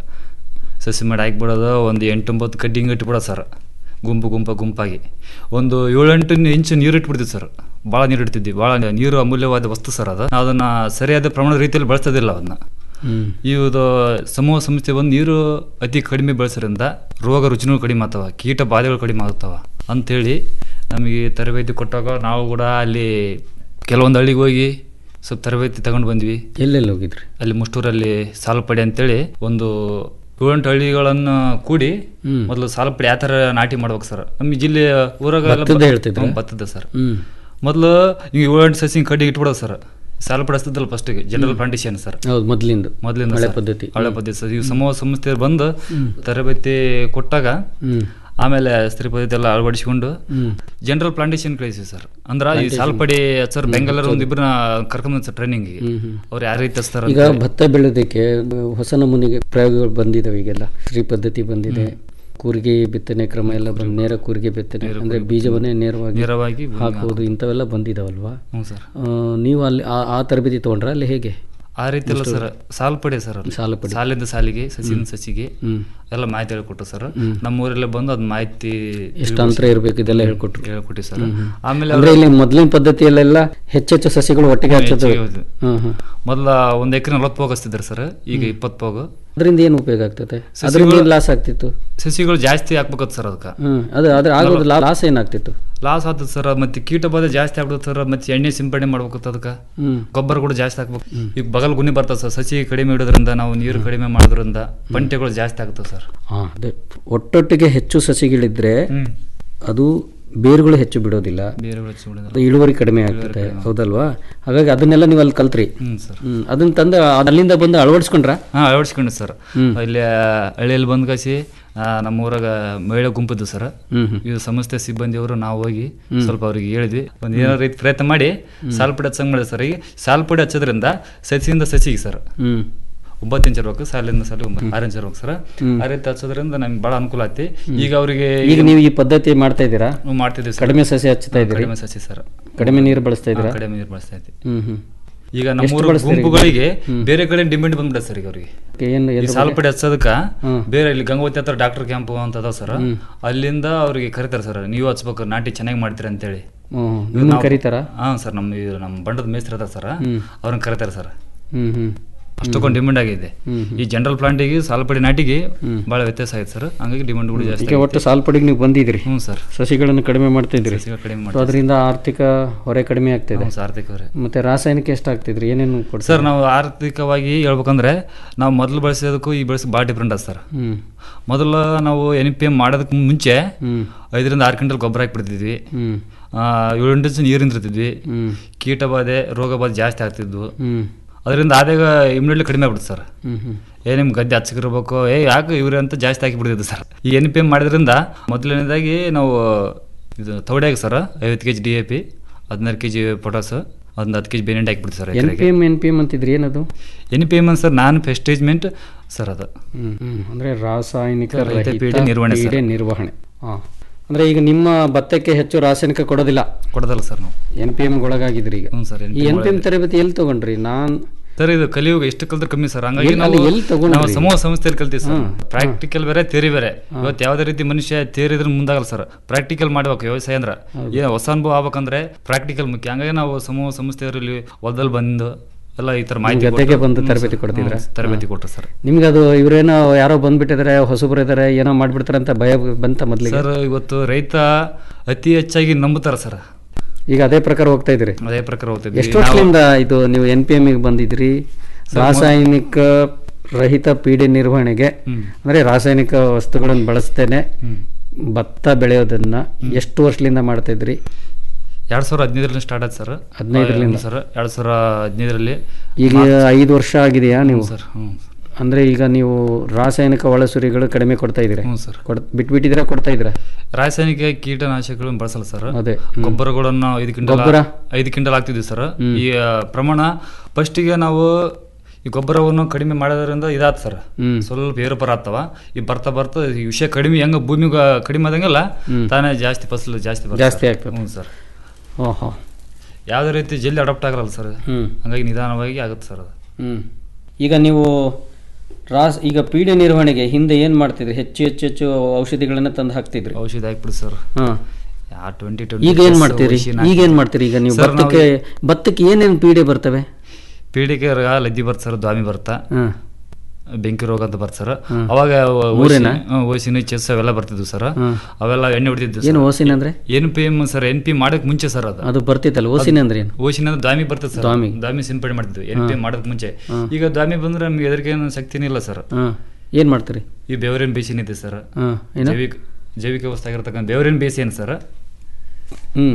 ಸಸಿ ಮಾಡಿ ಹಾಕ್ಬಿಡೋದು ಒಂದು ಎಂಟೊಂಬತ್ತು ಕಡ್ಡಿ ಹಿಂಗೆ ಇಟ್ಬಿಡೋದು ಸರ್ ಗುಂಪು ಗುಂಪ ಗುಂಪಾಗಿ ಒಂದು ಏಳೆಂಟು ಇಂಚು ನೀರು ಇಟ್ಬಿಡ್ತೀವಿ ಸರ್ ಭಾಳ ನೀರು ಇಡ್ತಿದ್ವಿ ಭಾಳ ನೀರು ಅಮೂಲ್ಯವಾದ ವಸ್ತು ಸರ್ ಅದು ನಾವು ಅದನ್ನು ಸರಿಯಾದ ಪ್ರಮಾಣದ ರೀತಿಯಲ್ಲಿ ಬಳಸೋದಿಲ್ಲ ಅದನ್ನ ಹ್ಮ್. ಇದು ಸಮೂಹ ಸಂಸ್ಥೆ ಬಂದು ನೀರು ಅತಿ ಕಡಿಮೆ ಬೆಳೆಸೋದ್ರಿಂದ ರೋಗ ರುಚಿನೂ ಕಡಿಮೆ ಆಗ್ತಾವ ಕೀಟ ಬಾಧೆಗಳು ಕಡಿಮೆ ಆಗ್ತಾವ ಅಂಥೇಳಿ ನಮಗೆ ತರಬೇತಿ ಕೊಟ್ಟಾಗ ನಾವು ಕೂಡ ಅಲ್ಲಿ ಕೆಲವೊಂದು ಹಳ್ಳಿಗೆ ಹೋಗಿ ಸ್ವಲ್ಪ ತರಬೇತಿ ತಗೊಂಡು ಬಂದ್ವಿ ಎಲ್ಲೆಲ್ಲಿ ಹೋಗಿದ್ರಿ ಅಲ್ಲಿ ಮುಷ್ಟೂರಲ್ಲಿ ಸಾಲಪಡಿ ಅಂತೇಳಿ ಒಂದು ಏಳೆಂಟು ಹಳ್ಳಿಗಳನ್ನು ಕೂಡಿ ಹ್ಮ್. ಮೊದಲು ಸಾಲಪಡಿ ಯಾವ ಥರ ನಾಟಿ ಮಾಡ್ಬೇಕು ಸರ್ ನಮ್ಮ ಜಿಲ್ಲೆ ಊರಾಗ ಎಲ್ಲ ಭತ್ತದ್ದೇ ಬ- ಹೇಳ್ತಿದ್ರಾ? ಹ್ಮ್, ಭತ್ತದ ಸರ್ ಹ್ಮ್. ಮೊದಲು ಈಗ ಏಳೆಂಟು ಸಸಿ ಕಡ್ಡಿ ಇಟ್ಬಿಡೋದು ಸರ್ ಸಾಲಪಡಿ ಹಚ್ತಿದ್ದಲ್ಲ ಫಸ್ಟಿಗೆ ಜನರಲ್ ಹ್ಮ್. ಪ್ಲಾಂಟೇಶನ್ ಸರ್ ಹೌದು ಮೊದಲಿಂದ ಮೊದಲಿಂದ ಹಳೆ ಸರ್. ಪದ್ಧತಿ ಹಳೆ ಹ್ಮ್. ಪದ್ಧತಿ ಸರ್ ಇವು ಸಮೂಹ ಸಂಸ್ಥೆ ಬಂದು ಹ್ಮ್. ತರಬೇತಿ ಕೊಟ್ಟಾಗ ಹ್ಮ್. ಆಮೇಲೆ ಸ್ತ್ರೀ ಪದ್ಧತಿ ಎಲ್ಲ ಅಳವಡಿಸಿಕೊಂಡು ಹ್ಮ್. ಜನರಲ್ ಪ್ಲಾಂಟೇಶನ್ ಕಳಿಸಿ ಸರ್ ಅಂದ್ರ ಈ Plantation. ಸಾಲ್ಪಡಿ ಸರ್ ಹ್ಮ್. ಬೆಂಗಳೂರು ಒಂದು ಇಬ್ಬರನ್ನ ಕರ್ಕೊಂಡ್ ಸರ್ ಟ್ರೈನಿಂಗ್ ಹ್ಮ್, ಹ್ಮ್. ಅವ್ರು ಯಾವ ರೀತಿ ಹಚ್ತಾರ ಈಗ ಭತ್ತ ಬೆಳೆಯೋದಕ್ಕೆ ಹೊಸ ನಮೂನೆಗೆ ಪ್ರಯೋಗಗಳು ಬಂದಿದ್ದಾವೆ ಈಗೆಲ್ಲ ಶ್ರೀ ಪದ್ಧತಿ ಬಂದಿದೆ ಕೂರಿಗೆ ಬಿತ್ತನೆ ಕ್ರಮ ಎಲ್ಲ ಬಂದು ನೇರ ಕೂರಿಗೆ ಬಿತ್ತನೆ ಅಂದ್ರೆ ಬೀಜವನ್ನೇ ನೇರವಾಗಿ ನೇರವಾಗಿ ಭೂಮಿಗೆ ಹಾಕೋದು ಇಂಥವೆಲ್ಲ ಬಂದಿದಾವಲ್ವಾ ಹ್ಞೂ ಸರ್ ಆ, ನೀವು ಅಲ್ಲಿ ಆ- ಆ ತರಬೇತಿ ತಗೊಂಡ್ರ ಅಲ್ಲಿ ಹೇಗೆ ಆ ರೀತಿ ಅಲ್ಲ ಸರ್ ಸಾಲ್ಪಡೆ ಸರ್ ಅದು. ಸಾಲುಪಡಿ. ಸಾಲಿಂದ ಸಾಲಿಗೆ ಸಸಿಯಿಂದ ಹ್ಮ್. ಸಸಿಗೆ ಹ್ಮ್. ಎಲ್ಲ ಮಾಹಿತಿ ಹೇಳ್ಕೊಟ್ಟು ಸರ್ ಹ್ಮ್. ನಮ್ಮ ಊರಲ್ಲೇ ಬಂದು ಅದ್ ಮಾಹಿತಿ ಎಷ್ಟು ಅಂತರ ಇರಬೇಕು ಇದೆಲ್ಲ ಹೇಳ್ಕೊಟ್ರು ಹೇಳ್ಕೊಟ್ಟಿ ಸರ್ ಹ್ಮ್, ಹ್ಮ್. ಆಮೇಲೆ ಅಂದ್ರೆ ಅವ್ರು- ಇಲ್ಲಿ ಮೊದಲಿನ ಪದ್ಧತಿಯಲ್ಲೆಲ್ಲ ಹೆಚ್ಚೆಚ್ಚು ಸಸಿಗಳು ಒಟ್ಟಿಗೆ ಹ್ಮ್, ಹಚ್ಚೋದು ಹೆಚ್ಚಿಗೆ ಹೌದು. ಹ್ಮ್ ಹ್ಮ್ ಮೊದಲ ಒಂದ್ ಎಕರೆ ನಲವತ್ತು ಪೋಗ್ ಹಚ್ತಿದ್ರು ಸರ್ ಈಗ ಹ್ಮ್. ಇಪ್ಪತ್ತು ಪೋಗು ಅದರಿಂದ ಏನು ಉಪಯೋಗ ಆಗ್ತದೆ ಸಸಿಗಳು- ಅದರಿಂದ ಏನು ಲಾಸ್ ಆಗ್ತಿತ್ತು ಸಸಿಗಳು ಜಾಸ್ತಿ ಹಾಕ್ಬೇಕತ್ ಸರ್ ಅದಕ್ಕೆ ಹ್ಮ್ ಅದು ಅದ್ರ ಆಗೋದು ಲಾಸ್ ಏನಾಗ್ತಿತ್ತು ಲಾಸ್ ಆಗ್ತದೆ ಸರ್ ಮತ್ತೆ ಕೀಟ ಬಾಧೆ ಜಾಸ್ತಿ ಆಗ್ತದೆ ಸರ್ ಮತ್ತೆ ಎಣ್ಣೆ ಸಿಂಪಡಣೆ ಮಾಡ್ಬೇಕು ಅದಕ್ಕೆ ಹ್ಮ್. ಗೊಬ್ಬರ ಕೂಡ ಜಾಸ್ತಿ ಹಾಕ್ಬೇಕು ಈಗ ಬಗಲ್ ಗುಣಿ ಬರ್ತದೆ ಸರ್ ಸಸಿ ಕಡಿಮೆ ಇಡೋದ್ರಿಂದ ನಾವು ನೀರು ಕಡಿಮೆ ಮಾಡೋದ್ರಿಂದ ಪಂಟೆಗಳು ಜಾಸ್ತಿ ಆಗ್ತದೆ ಸರ್ ಹಾ ಅದೇ ಒಟ್ಟೊಟ್ಟಿಗೆ ಹೆಚ್ಚು ಸಸಿಗಳಿದ್ರೆ ಹ್ಮ್. ಅದು ಬೇರುಗಳು ಹೆಚ್ಚು ಬಿಡೋದಿಲ್ಲ ಬೇರುಗಳು ಹೆಚ್ಚು ಬಿಡೋದಿಲ್ಲ. ಅದು ಇಳುವರಿ ಕಡಿಮೆ ಆಗ್ತದೆ ಹೌದಲ್ವಾ ಹಾಗಾಗಿ ಅದನ್ನೆಲ್ಲ ನೀವು ಅಲ್ಲಿ ಕಲ್ತ್ರಿ ಹ್ಮ್ ಸರ್. ಹ್ಮ್ ಅದನ್ನ ತಂದು ಅಲ್ಲಿಂದ ಬಂದು ಅಳವಡಿಸ್ಕೊಂಡ್ರ ಹಾ ಅಳವಡಿಸ್ಕೊಂಡು ಸರ್ ಹ್ಮ್. ಇಲ್ಲಿ ಹಳ್ಳಿಯಲ್ಲಿ ಬಂದ್ ಕಸಿ ನಮ್ಮ ಊರಾಗ ಮಹಿಳೆ ಗುಂಪಿದ್ದು ಸರ್ ಹ್ಮ್ ಹ್ಮ್. ಇದು ಸಂಸ್ಥೆ ಸಿಬ್ಬಂದಿಯವರು ನಾವು ಹೋಗಿ ಹ್ಮ್. ಸ್ವಲ್ಪ ಅವ್ರಿಗೆ ಹೇಳಿದ್ವಿ ಒಂದು ಏನೋ ರೀತಿ ಪ್ರಯತ್ನ ಮಾಡಿ ಸಾಲ್ಪುಡಿ ಹಚ್ಚಂಗ್ ಮಾಡಿದೆ ಸರ್ ಈಗ ಸಾಲ್ಪುಡಿ ಹಚ್ಚೋದ್ರಿಂದ ಸಸಿಯಿಂದ ಸಸಿಗೆ ಸರ್ ಹ್ಮ್ ಒಂಬತ್ತು ಇಂಚ್ ಇರ್ಬೇಕು ಸಾಲಿಂದ ಸಾಲಿ ಒಂಬತ್ತು ಆರು ಇಂಚ್ ಇರ್ಬೇಕು ಸರ್ ಹ್ಮ್. ಆ ರೀತಿ ಹಚ್ಚೋದ್ರಿಂದ ನಮ್ಗೆ ಭಾಳ ಅನುಕೂಲ ಐತಿ ಈಗ ಅವರಿಗೆ ಈಗ ನೀವು ಈ ಪದ್ಧತಿ ಮಾಡ್ತಾ ಇದ್ದೀರಾ ಹ್ಮ್, ಮಾಡ್ತಿದ್ದೀವಿ ಸರ್. ಕಡಿಮೆ ಸಸಿ ಹಚ್ತಾ ಹಾ, ಇದ್ದೀರಿ ಕಡಿಮೆ ಸಸಿ ಸರ್. ಕಡಿಮೆ ನೀರು ಬಳಸ್ತಾ ಹಾ, ಇದ್ದೀರಾ ಕಡಿಮೆ ನೀರು ಬಳಸ್ತಾ ಇದ್ವಿ ಹ್ಮ್ ಹ್ಮ್ ಈಗ ಎಷ್ಟು ನಮ್ಮೂರ ಬಳಸ್ತೀರಿ? ಗುಂಪುಗಳಿಗೆ ಹ್ಮ್. ಬೇರೆ ಕಡೆ ಡಿಮ್ಯಾಂಡ್ ಬಂದ್ಬಿಡ ಸರ್ ಈಗ ಅವರಿಗೆ ಏನು ಈ ಎದ್ರ ಸಾಲ್ಪಡಿ ಹಚ್ಚೋದಕ್ಕ ಹ್ಮ್. ಬೇರೆ ಇಲ್ಲಿ ಗಂಗೋತ್ರಿ ಹತ್ರ ಡಾಕ್ಟರ್ ಕ್ಯಾಂಪ್ ಅಂತ ಅದಾವ ಸರ್ ಹ್ಮ್. ಅಲ್ಲಿಂದ ಅವ್ರಿಗೆ ಕರೀತಾರೆ ಸರ್ ನೀವು ಹಚ್ಬೇಕು ನಾಟಿ ಚೆನ್ನಾಗಿ ಮಾಡ್ತೀರಿ ಅಂತೇಳಿ ಹ್ಮ್. ಇವ್ರು ನಿಮ್ಮನ್ನ ನಾವು- ಕರೀತಾರಾ? ಹಾ ಸರ್ ನಮ್ಮ ಇದು ನಮ್ಮ ಬಂಡದ ಮೇಸ್ತ್ರಿ ಅದಾರ ಸರ್ ಹ್ಮ್. ಅವ್ರನ್ನ ಕರೀತಾರೆ ಸರ್ ಹ್ಮ್ ಹ್ಮ್ ಅಷ್ಟಕ್ಕೊಂದು ಡಿಮ್ಯಾಂಡ್ ಆಗಿದೆ ಹ್ಮ್ ಹ್ಮ್. ಈ ಜನರಲ್ ಪ್ಲಾಂಟಿಗೆ ಸಾಲ್ಪಡಿ ನಾಟಿಗೆ ಭಾಳ ವ್ಯತ್ಯಾಸ ಆಯ್ತು ಸರ್ ಹಂಗಾಗಿ ಡಿಮ್ಯಾಂಡ್ ಕೂಡ ಜಾಸ್ತಿ ಈಗ ಒಟ್ಟು ಸಾಲ್ಪಡಿಗೆ ನೀವು ಬಂದಿದ್ರಿ ಹ್ಞೂ ಸರ್ ಸಸಿಗಳನ್ನು ಕಡಿಮೆ ಮಾಡ್ತಾ ಇದ್ರಿ ಸಸಿಗಳು ಕಡಿಮೆ ಸೊ ಮಾಡ್ತಾ ಅದರಿಂದ ಆರ್ಥಿಕ ಹೊರೆ ಕಡಿಮೆ ಆಗ್ತಿದೆ ಹ್ಞೂ ಸರ್, ಆರ್ಥಿಕ ಹೊರೆ. ಮತ್ತೆ ರಾಸಾಯನಿಕ ಎಷ್ಟು ಆಗ್ತಿದ್ರಿ ಏನೇನು ಕೊಡ್ತೀರಿ ಸರ್ ನಾವು ಆರ್ಥಿಕವಾಗಿ ಹೇಳ್ಬೇಕಂದ್ರೆ ನಾವು ಮೊದಲು ಬಳಸೋದಕ್ಕೂ ಈ ಬಳಸಿ ಭಾಳ ಡಿಫ್ರೆಂಟ್ ಅದ ಸರ್ ಹ್ಮ್. ಮೊದಲು ನಾವು ಎನ್ ಪಿ ಎಮ್ ಮಾಡೋದಕ್ಕೆ ಮುಂಚೆ ಹ್ಮ್. ಐದರಿಂದ ಆರು ಕ್ವಿಂಟಲ್ ಗೊಬ್ಬರ ಹಾಕ್ಬಿಡ್ತಿದ್ವಿ ಹ್ಮ್. ಏಳು ಇಂಚ್ ನೀರು ನಿಂತಿರ್ತಿದ್ವಿ ಹ್ಮ್. ಕೀಟ ಬಾಧೆ ರೋಗ ಬಾಧೆ ಜಾಸ್ತಿ ಆಗ್ತಿದ್ವು ಹ್ಮ್. ಅದರಿಂದ ಆದಾಗ ಇಮ್ಯುನಿಟಿ ಕಡಿಮೆ ಆಗ್ಬಿಡುತ್ತೆ ಸರ್ ಹ್ಮ್ ಹ್ಮ್ ಏ ನಿಮ್ಮ ಗದ್ದೆ ಹಚ್ಚಗಿರ್ಬೇಕು ಏ ಯಾಕೆ ಇವ್ರೆ ಅಂತ ಜಾಸ್ತಿ ಹಾಕಿ ಬಿಡ್ತಿದ್ದು ಸರ್ ಈ ಎನ್ ಪಿ ಎಮ್ ಮಾಡಿದ್ರಿಂದ ಮೊದಲನೇದಾಗಿ ನಾವು ಇದು ತೌಡ್ಯಾಗ ಸರ್ ಐವತ್ತು K G D A P ಹದಿನಾರು ಕೆ ಜಿ ಪೊಟಾಸ್ ಒಂದು ಹತ್ತು ಕೆ ಜಿ ಬೇನೆಂಟ್ ಹಾಕಿಬಿಡ್ತೀವಿ sir N P M N P M ಅಂತಿದ್ರಿ ಏನದು N P M sir non pest management sir ಅದು ಹ್ಮ್ ಹ್ಮ್ ಅಂದ್ರೆ ರಾಸಾಯನಿಕ ರಹಿತ ರಹಿತ ಪೀಡೆ ನಿರ್ವಹಣೆ ಸರ್. ಪೀಡೆ ನಿರ್ವಹಣೆ ಹಾ ಅಂದ್ರೆ ಈಗ ನಿಮ್ಮ ಭತ್ತಕ್ಕೆ ಹೆಚ್ಚು ರಾಸಾಯನಿಕ ಕೊಡೋದಿಲ್ಲ ಕೊಡೋದಲ್ಲ ಸರ್ ನಾವು ಎನ್ ಪಿ ಎಮ್ ಒಳಗಾಗಿದ್ರಿ ಈಗ ಹ್ಞೂ ಸರ್ ಈ ಎನ್ ಪಿ ಎಮ್ ತರಬೇತಿ ಎಲ್ಲಿ ತಗೊಂಡ್ರಿ ನಾನ್ ಸರ್ ಇದು ಕಲಿಯುಗ ಎಷ್ಟು ಕಲ್ತ್ರೆ ಕಮ್ಮಿ ಸರ್ ಹಂಗಾಗಿ ಎಲ್ಲಿ- ನಾವು ಅಲ್ಲಿ ಎಲ್ಲಿ ತಗೊಂಡ್ರಿ? ನಾವು ಸಮೂಹ ಸಂಸ್ಥೆಯಲ್ಲಿ ಕಲ್ತೀವಿ ಸರ್ ಹ್ಮ್. ಪ್ರಾಕ್ಟಿಕಲ್ ಬೇರೆ ಥೇರಿ ಬೇರೆ ಇವತ್ತು ಯಾವುದೇ ರೀತಿ ಮನುಷ್ಯ ಥೇರಿ ಇದ್ರೆ ಮುಂದಾಗಲ್ಲ ಸರ್ ಪ್ರಾಕ್ಟಿಕಲ್ ಮಾಡ್ಬೇಕು ವ್ಯವಸಾಯ ಅಂದ್ರೆ ಏನು ಹೊಸ ಅನುಭವ ಆಗ್ಬೇಕಂದ್ರೆ ಪ್ರಾಕ್ಟಿಕಲ್ ಮುಖ್ಯ ಹಂಗಾಗಿ ನಾವು ಸಮೂಹ ಸಂಸ್ಥೆಯವರಲ್ಲಿ ಹೊಲದಲ್ಲಿ ಬಂದು ಎಲ್ಲ ಈ ತರ ಮಾಹಿತಿ ಗದ್ದೆಗೆ ಕೊಟ್ಟು- ಬಂದು ಹ್ಮ್ ತರಬೇತಿ ಸರ್. ಕೊಡ್ತಿದ್ರ ಹ್ಮ್, ತರಬೇತಿ ಕೊಟ್ಟರು ಸರ್ ನಿಮ್ಗೆ ಅದು ಇವರೇನೋ ಯಾರೋ ಬಂದ್ಬಿಟ್ಟಿದ್ದಾರೆ ಹೊಸಬ್ರು ಇದಾರೆ ಏನೋ ಮಾಡ್ಬಿಡ್ತಾರೆ ಅಂತ ಭಯ ಬಂತ ಮೊದ್ಲಿಗೆ ಸರ್ ಇವತ್ತು ರೈತ ಅತಿ ಹೆಚ್ಚಾಗಿ ನಂಬುತ್ತಾರ ಸರ್ ಈಗ ಅದೇ ಪ್ರಕಾರ ಹೋಗ್ತಾ ಇದ್ರಿ ಅದೇ ಪ್ರಕಾರ ಹೋಗ್ತಿದ್ವಿ. ಎಷ್ಟು ನಾವು- ವರ್ಷದಿಂದ ಇದು ನೀವು ಎನ್ ಪಿ ಎಮ್ ಬಂದಿದ್ರಿ ಸರ್, ರಾಸಾಯನಿಕ ರಹಿತ ಪೀಡೆ ನಿರ್ವಹಣೆಗೆ ಹ್ಮ್. ಅಂದ್ರೆ ರಾಸಾಯನಿಕ ವಸ್ತುಗಳನ್ನು ಬಳಸ್ತೇನೆ ಹ್ಮ್. ಭತ್ತ ಬೆಳೆಯೋದನ್ನ ಎಷ್ಟು ವರ್ಷದಿಂದ ಮಾಡ್ತಾ ಇದ್ರಿ ಎರಡ್ ಸಾವಿರ ಹದಿನೈದರಲ್ಲಿ ಸ್ಟಾರ್ಟ್ ಆಯ್ತು ಸರ್ ಹದಿನೈದರಿಂದ? ಸರ್ ಎರಡ್ ಸಾವಿರ ಹದಿನೈದರಲ್ಲಿ ಈಗ ಐದು ವರ್ಷ ಆಗಿದೆಯಾ ನೀವು ಸರ್ ಹ್ಞೂ ಅಂದ್ರೆ ಈಗ ನೀವು ರಾಸಾಯನಿಕ ಒಳಸುರಿಗಳು ಕಡಿಮೆ ಕೊಡ್ತಾ ಇದ್ದೀರಾ ಹ್ಞೂ ಸರ್ ಕೊಡ್ ಬಿಟ್ಬಿಟ್ಟಿದ್ದೀರಾ ಕೊಡ್ತಾ ಇದ್ದೀರಾ ರಾಸಾಯನಿಕ ಕೀಟನಾಶಕಗಳನ್ನು ಬಳಸಲ್ಲ ಸರ್ ಅದೇ, ಹ್ಮ್. ಗೊಬ್ಬರಗಳನ್ನು ಐದು ಕ್ವಿಂಟಲ್ ಗೊಬ್ಬರ? ಐದು ಕ್ವಿಂಟಲ್ ಹಾಕ್ತಿದ್ವಿ ಸರ್ ಹ್ಮ್. ಈ ಆ, ಪ್ರಮಾಣ ಫಸ್ಟಿಗೆ ನಾವು ಈ ಗೊಬ್ಬರವನ್ನು ಕಡಿಮೆ ಮಾಡೋದ್ರಿಂದ ಇದಾತ್ ಸರ್ ಹ್ಮ್. ಸ್ವಲ್ಪ ಏರುಪರ ಆಗ್ತವ ಈ ಬರ್ತಾ ಬರ್ತಾ ಈ ವಿಷಯ ಕಡಿಮೆ ಹೆಂಗ ಭೂಮಿ ಕಡಿಮೆ ಆದಂಗೆಲ್ಲ ಹ್ಮ್. ತಾನೇ ಜಾಸ್ತಿ ಫಸಲು ಜಾಸ್ತಿ ಬರುತ್ತೆ ಜಾಸ್ತಿ ಸರ್. ಆಗ್ತದೆ. ಹ್ಞೂ ಸರ್ ಓಹೋ ಯಾವುದೇ ರೀತಿ ಜಲ್ದಿ ಅಡಾಪ್ಟ್ ಆಗಲ್ಲ ಸರ್ ಹ್ಮ್. ಹಂಗಾಗಿ ನಿಧಾನವಾಗಿ ಆಗುತ್ತೆ ಸರ್ ಅದು ಹ್ಮ್ ಈಗ ನೀವು ರಾಸ್ ಈಗ ಪೀಡೆ ನಿರ್ವಹಣೆಗೆ ಹಿಂದೆ ಏನು ಮಾಡ್ತಿದ್ರಿ ಹೆಚ್ಚು ಹೆಚ್ಚು ಹೆಚ್ಚು ಔಷಧಿಗಳನ್ನ ತಂದು ಹಾಕ್ತಿದ್ರಿ ಔಷಧಿ ಹಾಕ್ಬಿಡಿ ಸರ್ ಹಾಂ ಯಾ ಟ್ವೆಂಟಿ ಈಗ ಏನು ಮಾಡ್ತೀರಿ ಈಗ ಏನು ಮಾಡ್ತೀರಿ ಈಗ ನೀವು ಭತ್ತಕ್ಕೆ ಭತ್ತಕ್ಕೆ ಏನೇನು ಪೀಡೆ ಬರ್ತವೆ ಪೀಡಿಕೆ ರೋಗ ಲದ್ದಿ ಬರ್ತ ಸರ್ ದ್ವಾಮಿ ಬರ್ತಾ ಹಾಂ ಬೆಂಕಿ ರೋಗ ಅಂತ ಬರ್ತ ಸರ್ ಹ್ಮ್. ಅವಾಗ ಮೂರೇನಾ? ಓಸಿನ ಚೆಸ್ ಅವೆಲ್ಲ ಬರ್ತಿದ್ವು ಸರ್ ಹ್ಮ್. ಅವೆಲ್ಲ ಎಣ್ಣೆ ಹೊಡಿತಿದ್ವು ಏನು ಓಸಿನ ಅಂದ್ರೆ? N P M sir N P ಮಾಡಕ್ ಮುಂಚೆ ಸರ್ ಅದು ಅದು ಬರ್ತಿತ್ತಲ್ಲ ಓಸಿನ ಅಂದ್ರೆ ಏನು ಓಸಿನ ಅಂದ್ರೆ ದಾಮಿ ಬರ್ತದೆ ಸರ್ ದ್ವಾಮಿ. ದಾಮಿ ಸಿಂಪಡಣೆ ಮಾಡ್ತಿದ್ವಿ ಎನ್ ಪಿ ಹ್ಮ್. ಮಾಡೋದಕ್ಕೆ ಮುಂಚೆ ಹ್ಮ್. ಈಗ ದಾಮಿ ಬಂದ್ರೆ ನಮ್ಗೆ ಎದರಿಗೆ ಏನು ಶಕ್ತಿನೇ ಇಲ್ಲ ಸರ್ ಹಾಂ ಏನು ಮಾಡ್ತೀರಿ ಈ ಬೆವರಿನ ಬೇಸಿನ್ ಇದೆ ಸರ್ ಹಾಂ ಏನು ಜೈವಿಕ ಜೈವಿಕ ವಸ್ತು ಆಗಿರ್ತಕ್ಕಂಥ ಬೆವರಿನ ಬೇಸಿನ್ ಸರ್ ಹ್ಞೂ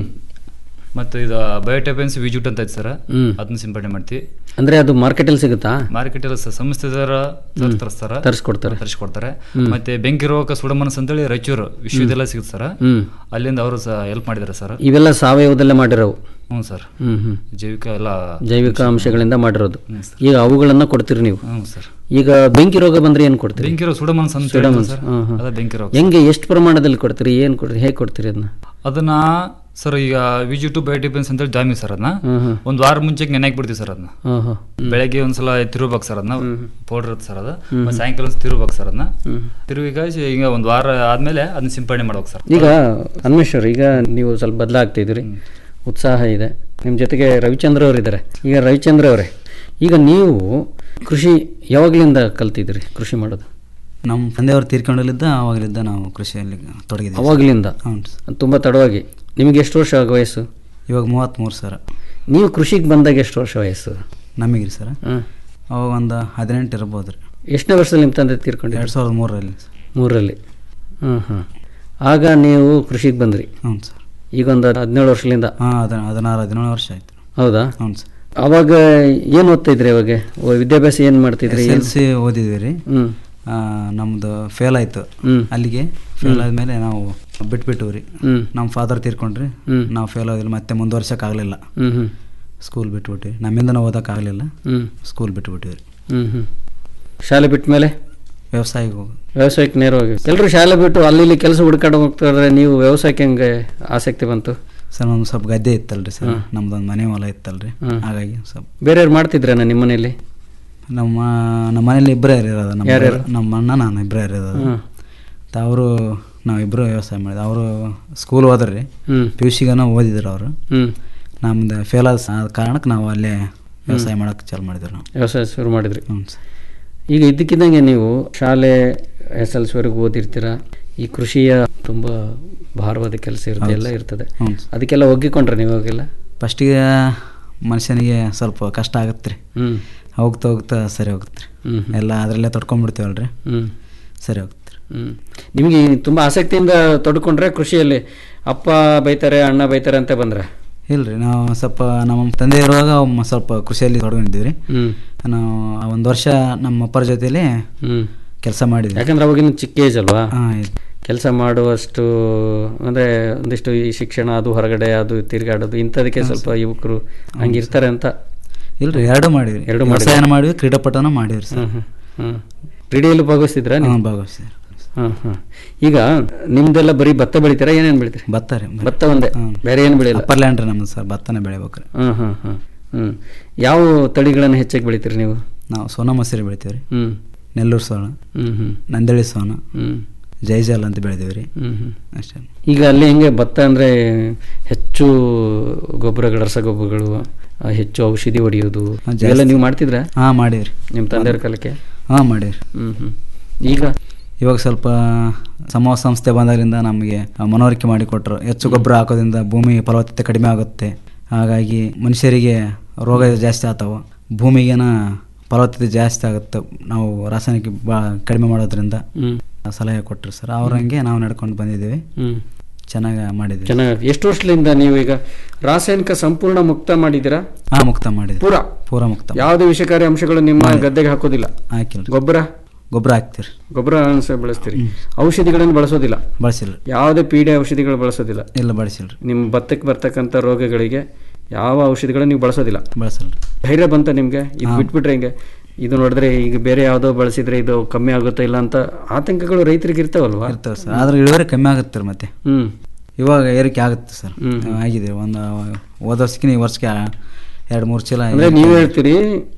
ಮತ್ತು ಇದು ಬಯೋಟೆಪೆನ್ಸ್ ವಿಜುಟ್ ಅಂತ ಐತೆ ಸರ್ ಹ್ಮ್. ಅದನ್ನ ಸಿಂಪಡಣೆ ಮಾಡ್ತೀವಿ ಅಂದರೆ ಅದು ಮಾರ್ಕೆಟಲ್ಲಿ ಸಿಗುತ್ತಾ ಮಾರ್ಕೆಟಲ್ಲಿ ಸಂಸ್ಥೆದವರ ತರಿಸ್ತಾರ ತರಿಸ್ಕೊಡ್ತಾರೆ. ತರಿಸ್ಕೊಡ್ತಾರೆ ಹ್ಮ್. ಮತ್ತೆ ಬೆಂಕಿ ರೋಗ ಸುಡಮನಸ್ ಅಂತೇಳಿ ರಾಯಚೂರು ವಿಶ್ವವಿದ್ಯಾಲಯ ಸಿಗುತ್ತೆ ಸರ್ ಹ್ಮ್. ಅಲ್ಲಿಂದ ಅವರು ಸಹ ಹೆಲ್ಪ್ ಮಾಡಿದ್ದಾರೆ ಸರ್ ಇವೆಲ್ಲ ಸಾವಯವದಲ್ಲೇ ಮಾಡಿರೋವು ಹ್ಞೂ ಸರ್ ಹ್ಞೂ ಹ್ಞೂ ಜೈವಿಕ ಎಲ್ಲ ಜೈವಿಕ ಅಂಶಗಳಿಂದ ಮಾಡಿರೋದು ಹ್ಮ್, ಈಗ ಅವುಗಳನ್ನು ಕೊಡ್ತೀರಿ ನೀವು ಹ್ಞೂ ಸರ್ ಈಗ ಬೆಂಕಿ ರೋಗ ಬಂದ್ರೆ ಏನು ಕೊಡ್ತೀರಿ ಬೆಂಕಿ ರೋಗ ಸುಡಮನಸ್ ಅಂತ ಸುಡಮನ್ಸ್, ಸರ್ ಹ್ಮ್, ಹ್ಮ್. ಅದ ಬೆಂಕಿ ರೋಗ ಹೆಂಗೆ ಎಷ್ಟು ಪ್ರಮಾಣದಲ್ಲಿ ಕೊಡ್ತೀರಿ ಏನು ಕೊಡ್ತೀರಿ ಹೇಗೆ ಕೊಡ್ತೀರಿ ಅದನ್ನ ಅದನ್ನ ಸರ್ ಈಗ ವಿಜು ಟು ಬಯೋಟಿಪೆನ್ಸ್ ಅಂತೇಳಿ ದಾಮಿ ಸರ್ ಅದನ್ನ ಹ್ಮ್, ಹ್ಮ್. ಒಂದು ವಾರ ಮುಂಚೆಗೆ ನೆನೆ ಬಿಡ್ತೀವಿ ಸರ್ ಅದನ್ನ ಹಾಂ ಹಾಂ ಬೆಳಗ್ಗೆ ಒಂದ್ಸಲ ತಿರುಬೇಕು ಸರ್ ಅದನ್ನ ಪೌಡರ್ ಇರುತ್ತೆ ಸರ್ ಅದು ಹ್ಮ್. ಮತ್ತೆ ಸಾಯಂಕಾಲ ಒಂದ್ಸಲ ತಿರುಬೇಕು ಸರ್ ಅದನ್ನ ಹ್ಮ್. ತಿರುವಿಗ ಈಗ ಒಂದು ವಾರ ಆದ್ಮೇಲೆ ಅದನ್ನ ಸಿಂಪಡಣೆ ಮಾಡ್ಬೇಕು ಸರ್ ಈಗ ಅನ್ವೇಶ್ವರ್ ಈಗ ನೀವು ಸ್ವಲ್ಪ ಬದಲಾಗ್ತಿದ್ದೀರಿ ಉತ್ಸಾಹ ಇದೆ ನಿಮ್ಮ ಜೊತೆಗೆ ರವಿಚಂದ್ರ ಅವರಿದ್ದಾರೆ ಈಗ ರವಿಚಂದ್ರ ಅವರೇ ಈಗ ನೀವು ಕೃಷಿ ಯಾವಾಗಲಿಂದ ಕಲ್ತಿದ್ರಿ ಕೃಷಿ ಮಾಡೋದು ನಮ್ಮ ತಂದೆಯವರು ತೀರ್ಕೊಂಡಲ್ಲಿದ್ದ ಅವಾಗಲಿದ್ದ ನಾವು ಕೃಷಿಯಲ್ಲಿ ತೊಡಗಿದ್ದೀವಿ ಅವಾಗಲಿಂದ ಹ್ಞೂ ತುಂಬ ತಡವಾಗಿ ನಿಮಗೆ ಎಷ್ಟು ವರ್ಷ ಆಗ ವಯಸ್ಸು ಇವಾಗ ಮೂವತ್ತ್ಮೂರು ಸರ್ ನೀವು ಕೃಷಿಗೆ ಬಂದಾಗ ಎಷ್ಟು ವರ್ಷ ವಯಸ್ಸು ನಮಗೆ ರೀ ಸರ್ ಹ್ಮ್. ಅವಾಗ ಒಂದು ಹದಿನೆಂಟು ಇರ್ಬೋದು ರೀ ಎಷ್ಟನೇ ವರ್ಷದಲ್ಲಿ ನಿಮ್ಮ ತಂದೆ ತೀರ್ಕೊಂಡು ಎರಡು ಸಾವಿರದ ಮೂರರಲ್ಲಿ ಮೂರರಲ್ಲಿ ಹ್ಞೂ ಹ್ಞೂ ಆಗ ನೀವು ಕೃಷಿಗೆ ಬಂದ್ರಿ ಹ್ಞೂ ಸರ್ ಈಗ ಒಂದು ಹದಿನೇಳು ವರ್ಷದಿಂದ ಹಾಂ ಹದ ಹದಿನಾರು ಹದಿನೇಳು ವರ್ಷ ಆಯ್ತು ಹೌದಾ ಹ್ಞೂ ಸರ್ ಅವಾಗ ಏನು ಓದ್ತಾ ಇದ್ರಿ ಅವಾಗ ಓ, ವಿದ್ಯಾಭ್ಯಾಸ ಏನು ಮಾಡ್ತಿದ್ರಿ ಎಸ್ ಎಲ್ ಸಿ ಓದಿದ್ವಿ ರೀ ಹ್ಞೂ ಆ, ನಮ್ದು ಫೇಲ್ ಆಯಿತು ಹ್ಮ್. ಅಲ್ಲಿಗೆ ಫೇಲ್ ಆದಮೇಲೆ ನಾವು ಬಿಟ್ಬಿಟ್ಟು ರೀ ಹ್ಮ್. ನಮ್ಮ ಫಾದರ್ ತೀರ್ಕೊಂಡ್ರಿ ಹ್ಮ್. ನಾವು ಫೇಲ್ ಆದಿಲ್ಲ ಮತ್ತೆ ಮುಂದುವರ್ಸೋಕ್ಕಾಗಲಿಲ್ಲ ಹ್ಞೂ ಹ್ಞೂ ಸ್ಕೂಲ್ ಬಿಟ್ಬಿಟ್ವಿ ನಮ್ಮಿಂದನೂ ಓದೋಕ್ಕಾಗಲಿಲ್ಲ ಹ್ಞೂ ಸ್ಕೂಲ್ ಬಿಟ್ಬಿಟ್ಟಿವಿ ರೀ ಹ್ಞೂ ಹ್ಞೂ ಶಾಲೆ ಬಿಟ್ಟ ಮೇಲೆ ವ್ಯವಸಾಯಕ್ಕೆ ಹೋಗಿ ವ್ಯವಸಾಯಕ್ಕೆ ನೇರವಾಗಿ ಎಲ್ಲರೂ ಶಾಲೆ ಬಿಟ್ಟು ಅಲ್ಲಿ ಇಲ್ಲಿ ಕೆಲಸ ಹುಡ್ಕೊಂಡು ಹೋಗ್ತಾರೆ ನೀವು ವ್ಯವಸಾಯಕ್ಕೆ ಹೆಂಗೆ ಆಸಕ್ತಿ ಬಂತು ಸರ್ ನಮ್ದು ಸ್ವಲ್ಪ ಗದ್ದೆ ಇತ್ತಲ್ರಿ ಸರ್ ಹ್ಮ್. ನಮ್ದೊಂದು ಮನೆ ಹೊಲ ಇತ್ತಲ್ರಿ ಹ್ಮ್. ಹಾಗಾಗಿ ಸ್ವಲ್ಪ ಬೇರೆಯವ್ರು ಮಾಡ್ತಿದ್ರೇನ ನಿಮ್ಮ ಮನೇಲಿ ನಮ್ಮ ನಮ್ಮ ಮನೇಲಿ ಇಬ್ಬರೇ ಇರೋದು ನಮ್ಮ ಯಾರ್ಯಾರು? ನಮ್ಮ ಅಣ್ಣ ನಾನು ಇಬ್ಬರೇ ಇರೋದು ಹ್ಮ್. ಅವರು ನಾವಿಬ್ಬರು ವ್ಯವಸಾಯ ಮಾಡಿದ್ವಿ ಅವರು ಸ್ಕೂಲ್ ಹೋದ್ರಿ ಹ್ಮ್. ಪಿ ಯು ಸಿಗನ ಓದಿದ್ರು ಅವರು ಹ್ಮ್. ನಮ್ದು ಫೇಲ್ ಆದ ಸ- ಕಾರಣಕ್ಕೆ ನಾವು ಅಲ್ಲೇ ವ್ಯವಸಾಯ ಮಾಡೋಕೆ ಚಾಲು ಮಾಡಿದ್ರು ನಾವು ವ್ಯವಸಾಯ ಶುರು ಮಾಡಿದ್ರಿ ಹ್ಞೂ ಸರ್ ಈಗ ಇದ್ದಕ್ಕಿದ್ದಂಗೆ ನೀವು ಶಾಲೆ ಎಸ್ ಎಲ್ ಸಿವರೆಗೂ ಓದಿರ್ತೀರ ಈ ಕೃಷಿಯ ತುಂಬ ಭಾರವಾದ ಕೆಲಸ ಇರುತ್ತೆ ಹೌದು ಎಲ್ಲ ಸರ್. ಇರ್ತದೆ ಹ್ಞೂ ಸರ್. ಅದಕ್ಕೆಲ್ಲ ಒಗ್ಗಿಕೊಂಡ್ರೆ ನೀವು ಅವಾಗೆಲ್ಲ ಫಸ್ಟಿಗೆ ಮನುಷ್ಯನಿಗೆ ಸ್ವಲ್ಪ ಕಷ್ಟ ಆಗತ್ತೆ ರೀ ಹ್ಮ್. ಹೋಗ್ತಾ ಹೋಗ್ತಾ ಸರಿ ಹೋಗುತ್ತೆ ರೀ ಹ್ಮ್. ಎಲ್ಲ ಅದರಲ್ಲೇ ತೊಡ್ಕೊಂಡ್ಬಿಡ್ತೀವಲ್ರಿ ಹ್ಞೂ ಸರಿ ಹೋಗುತ್ತೆ ರೀ ಹ್ಞೂ ನಿಮಗೆ ತುಂಬ ಆಸಕ್ತಿಯಿಂದ ತೊಡ್ಕೊಂಡ್ರೆ ಕೃಷಿಯಲ್ಲಿ ಅಪ್ಪ ಬೈತಾರೆ ಅಣ್ಣ ಬೈತಾರೆ ಅಂತ ಬಂದ್ರೆ ಇಲ್ರಿ ನಾವು ಸ್ವಲ್ಪ ನಮ್ಮ ತಂದೆ ಇರುವಾಗ ಮ- ಸ್ವಲ್ಪ ಕೃಷಿಯಲ್ಲಿ ತೊಡ್ಕೊಂಡಿದ್ದೀವಿ ರೀ ಹ್ಮ್. ನಾವು ಆ ಒಂದು ವರ್ಷ ನಮ್ಮ ಅಪ್ಪರ ಜೊತೆಲಿ ಹ್ಮ್. ಕೆಲಸ ಮಾಡಿದ್ವಿ ಯಾಕಂದ್ರೆ ಅವಾಗಿನ ಚಿಕ್ಕ ಏಜ್ ಅಲ್ವಾ ಹಾಂ ಇದು ಕೆಲಸ ಮಾಡುವಷ್ಟು ಅಂದರೆ ಒಂದಿಷ್ಟು ಈ ಶಿಕ್ಷಣ ಅದು ಹೊರಗಡೆ ಅದು ತಿರುಗಾಡೋದು ಇಂಥದಕ್ಕೆ ಸ್ವಲ್ಪ ಯುವಕರು ಹಂಗಿರ್ತಾರೆ ಅಂತ ಇಲ್ರಿ ಎರಡು ಮಾಡಿವಿ ಎರಡು ವ್ಯವಸಾಯನ ಮಾಡಿವಿ ಕ್ರೀಡಾಪಟನ ಮಾಡಿವಿ ಸರ್ ಹ್ಮ್ ಹ್ಮ್ ಕ್ರೀಡೆಯಲ್ಲೂ ಭಾಗವಹಿಸ್ತಿದ್ರ ಹಾಂ ಭಾಗವಹಿಸಿದ್ರು ಹಾಂ ಹಾಂ ಈಗ ನಿಮ್ದೆಲ್ಲ ಬರೀ ಭತ್ತ ಬೆಳಿತೀರಾ ಏನೇನು ಬೆಳಿತೀರಿ ಭತ್ತ ರೀ ಭತ್ತ ಒಂದೇ ಬೇರೆ ಏನು ಬೆಳೆಯಲ್ಲ ಅಪ್ಪರ್ ಲ್ಯಾಂಡ್ ರೀ ನಮ್ಮದು ಸರ್ ಭತ್ತನೇ ಬೆಳಿಬೇಕು ರೀ ಹಾಂ ಹಾಂ ಹಾಂ ಹ್ಞೂ ಯಾವ ತಳಿಗಳನ್ನು ಹೆಚ್ಚಾಗಿ ಬೆಳಿತೀರಿ ನೀವು ನಾವು ಸೋನಾ ಮಸೂರಿ ಬೆಳಿತೀವಿ ರೀ ಹ್ಞೂ ನೆಲ್ಲೂರು ಸೋನ ಹ್ಮ್ ಹ್ಮ್ ನಂದಳಿ ಸೋನ ಹ್ಞೂ ಜೈಜಾಲ್ ಅಂತ ಬೆಳೆದೀವಿ ರೀ ಹ್ಮ್ ಹ್ಮ್ ಅಷ್ಟೇ ಈಗ ಅಲ್ಲಿ ಹೆಂಗೆ ಭತ್ತ ಅಂದರೆ ಹೆಚ್ಚು ಗೊಬ್ಬರಗಳು ರಸಗೊಬ್ಬರಗಳು ಆ, ಹೆಚ್ಚು ಔಷಧಿ ಹೊಡೆಯೋದು ಜಾಸ್ತಿ. ಇವೆಲ್ಲ ನೀವು ಮಾಡ್ತಿದ್ರಾ ಹಾಂ ಮಾಡೀವಿ ನಿಮ್ಮ ತಂದೆಯವ್ರ ಕಾಲಕ್ಕೆ ಹಾಂ ಮಾಡೀವಿ ಹ್ಞೂ ಹ್ಞೂ ಈಗ ಇವಾಗ ಸ್ವಲ್ಪ ಸಮೂಹ ಸಂಸ್ಥೆ ಬಂದಾಗಲಿಂದ ನಮಗೆ ಮನವರಿಕೆ ಮಾಡಿಕೊಟ್ರು ಹೆಚ್ಚು ಗೊಬ್ಬರ ಹಾಕೋದ್ರಿಂದ ಭೂಮಿ ಫಲವತ್ತತೆ ಕಡಿಮೆ ಆಗುತ್ತೆ ಹಾಗಾಗಿ ಮನುಷ್ಯರಿಗೆ ರೋಗ ಜಾಸ್ತಿ ಆಗ್ತಾವ ಭೂಮಿಗೇನ ಫಲವತ್ತತೆ ಜಾಸ್ತಿ ಆಗುತ್ತೆ ನಾವು ರಾಸಾಯನಿಕ ಬಾ ಕಡಿಮೆ ಮಾಡೋದ್ರಿಂದ ಹ್ಮ್. ಸಲಹೆ ಕೊಟ್ಟರು ಸರ್ ಅವ್ರಂಗೆ ನಾವು ನಡ್ಕೊಂಡು ಬಂದಿದ್ದೀವಿ ಹ್ಮ್. ಚೆನ್ನಾಗಿ ಮಾಡಿದ್ದೀವಿ ಚೆನ್ನಾಗಿ ಎಷ್ಟು ವರ್ಷದಿಂದ ನೀವು ಈಗ ರಾಸಾಯನಿಕ ಸಂಪೂರ್ಣ ಮುಕ್ತ ಮಾಡಿದ್ದೀರಾ ಹಾ ಮುಕ್ತ ಮಾಡಿದ್ವಿ ಪೂರ ಪೂರ ಮುಕ್ತ ಯಾವುದೇ ವಿಷಕಾರಿ ಅಂಶಗಳು ನಿಮ್ಮ ಮಾಡಿ. ಗದ್ದೆಗೆ ಹಾಕೋದಿಲ್ಲ ಹಾಕಿಲ್ರಿ ಗೊಬ್ಬರ ಗೊಬ್ಬರ ಹಾಕ್ತಿರಿ ಗೊಬ್ಬರ ಅನ್ಸ ಬಳಸ್ತೀರಿ ಔಷಧಿಗಳನ್ನು ಬಳಸೋದಿಲ್ಲ ಬಳಸಿಲ್ಲ ಯಾವುದೇ ಪೀಡೆ ಔಷಧಿಗಳು ಬಳಸೋದಿಲ್ಲ ಇಲ್ಲ ಬಳಸಿಲ್ರಿ ನಿಮ್ಮ ಭತ್ತಕ್ಕೆ ಬರ್ತಕ್ಕಂಥ ರೋಗಗಳಿಗೆ ಯಾವ ಔಷಧಿಗಳನ್ನು ನೀವು ಬಳಸೋದಿಲ್ಲ ಬಳಸಲ್ರಿ ಧೈರ್ಯ ಬಂತ ನಿಮ್ಗೆ ಇದು ಹಾ. ಬಿಟ್ಬಿಟ್ರೆ ಹಿಂಗೆ ಇದು ನೋಡಿದ್ರೆ ಈಗ ಬೇರೆ ಯಾವುದೋ ಬಳಸಿದ್ರೆ ಇದು ಕಮ್ಮಿ ಆಗುತ್ತಾ ಇಲ್ಲ ಅಂತ ಆತಂಕಗಳು ರೈತರಿಗೆ ಇರ್ತಾವಲ್ವಾ ಇರ್ತವೆ ಸರ್ ಆದ್ರೆ ಇಳುವರಿ ಕಮ್ಮಿ ಆಗುತ್ತೆ ಮತ್ತೆ ಹ್ಮ್ ಇವಾಗ ಏರಿಕೆ ಆಗುತ್ತೆ ಸರ್ ಆಗಿದೆ ಒಂದು ಹೋದ ವರ್ಷಕ್ಕಿಂತ ಈ ವರ್ಷಕ್ಕೆ ಎರಡು ಮೂರು ಚೀಲ ಅಂದ್ರೆ ನೀವು ಹೇಳ್ತೀರಿ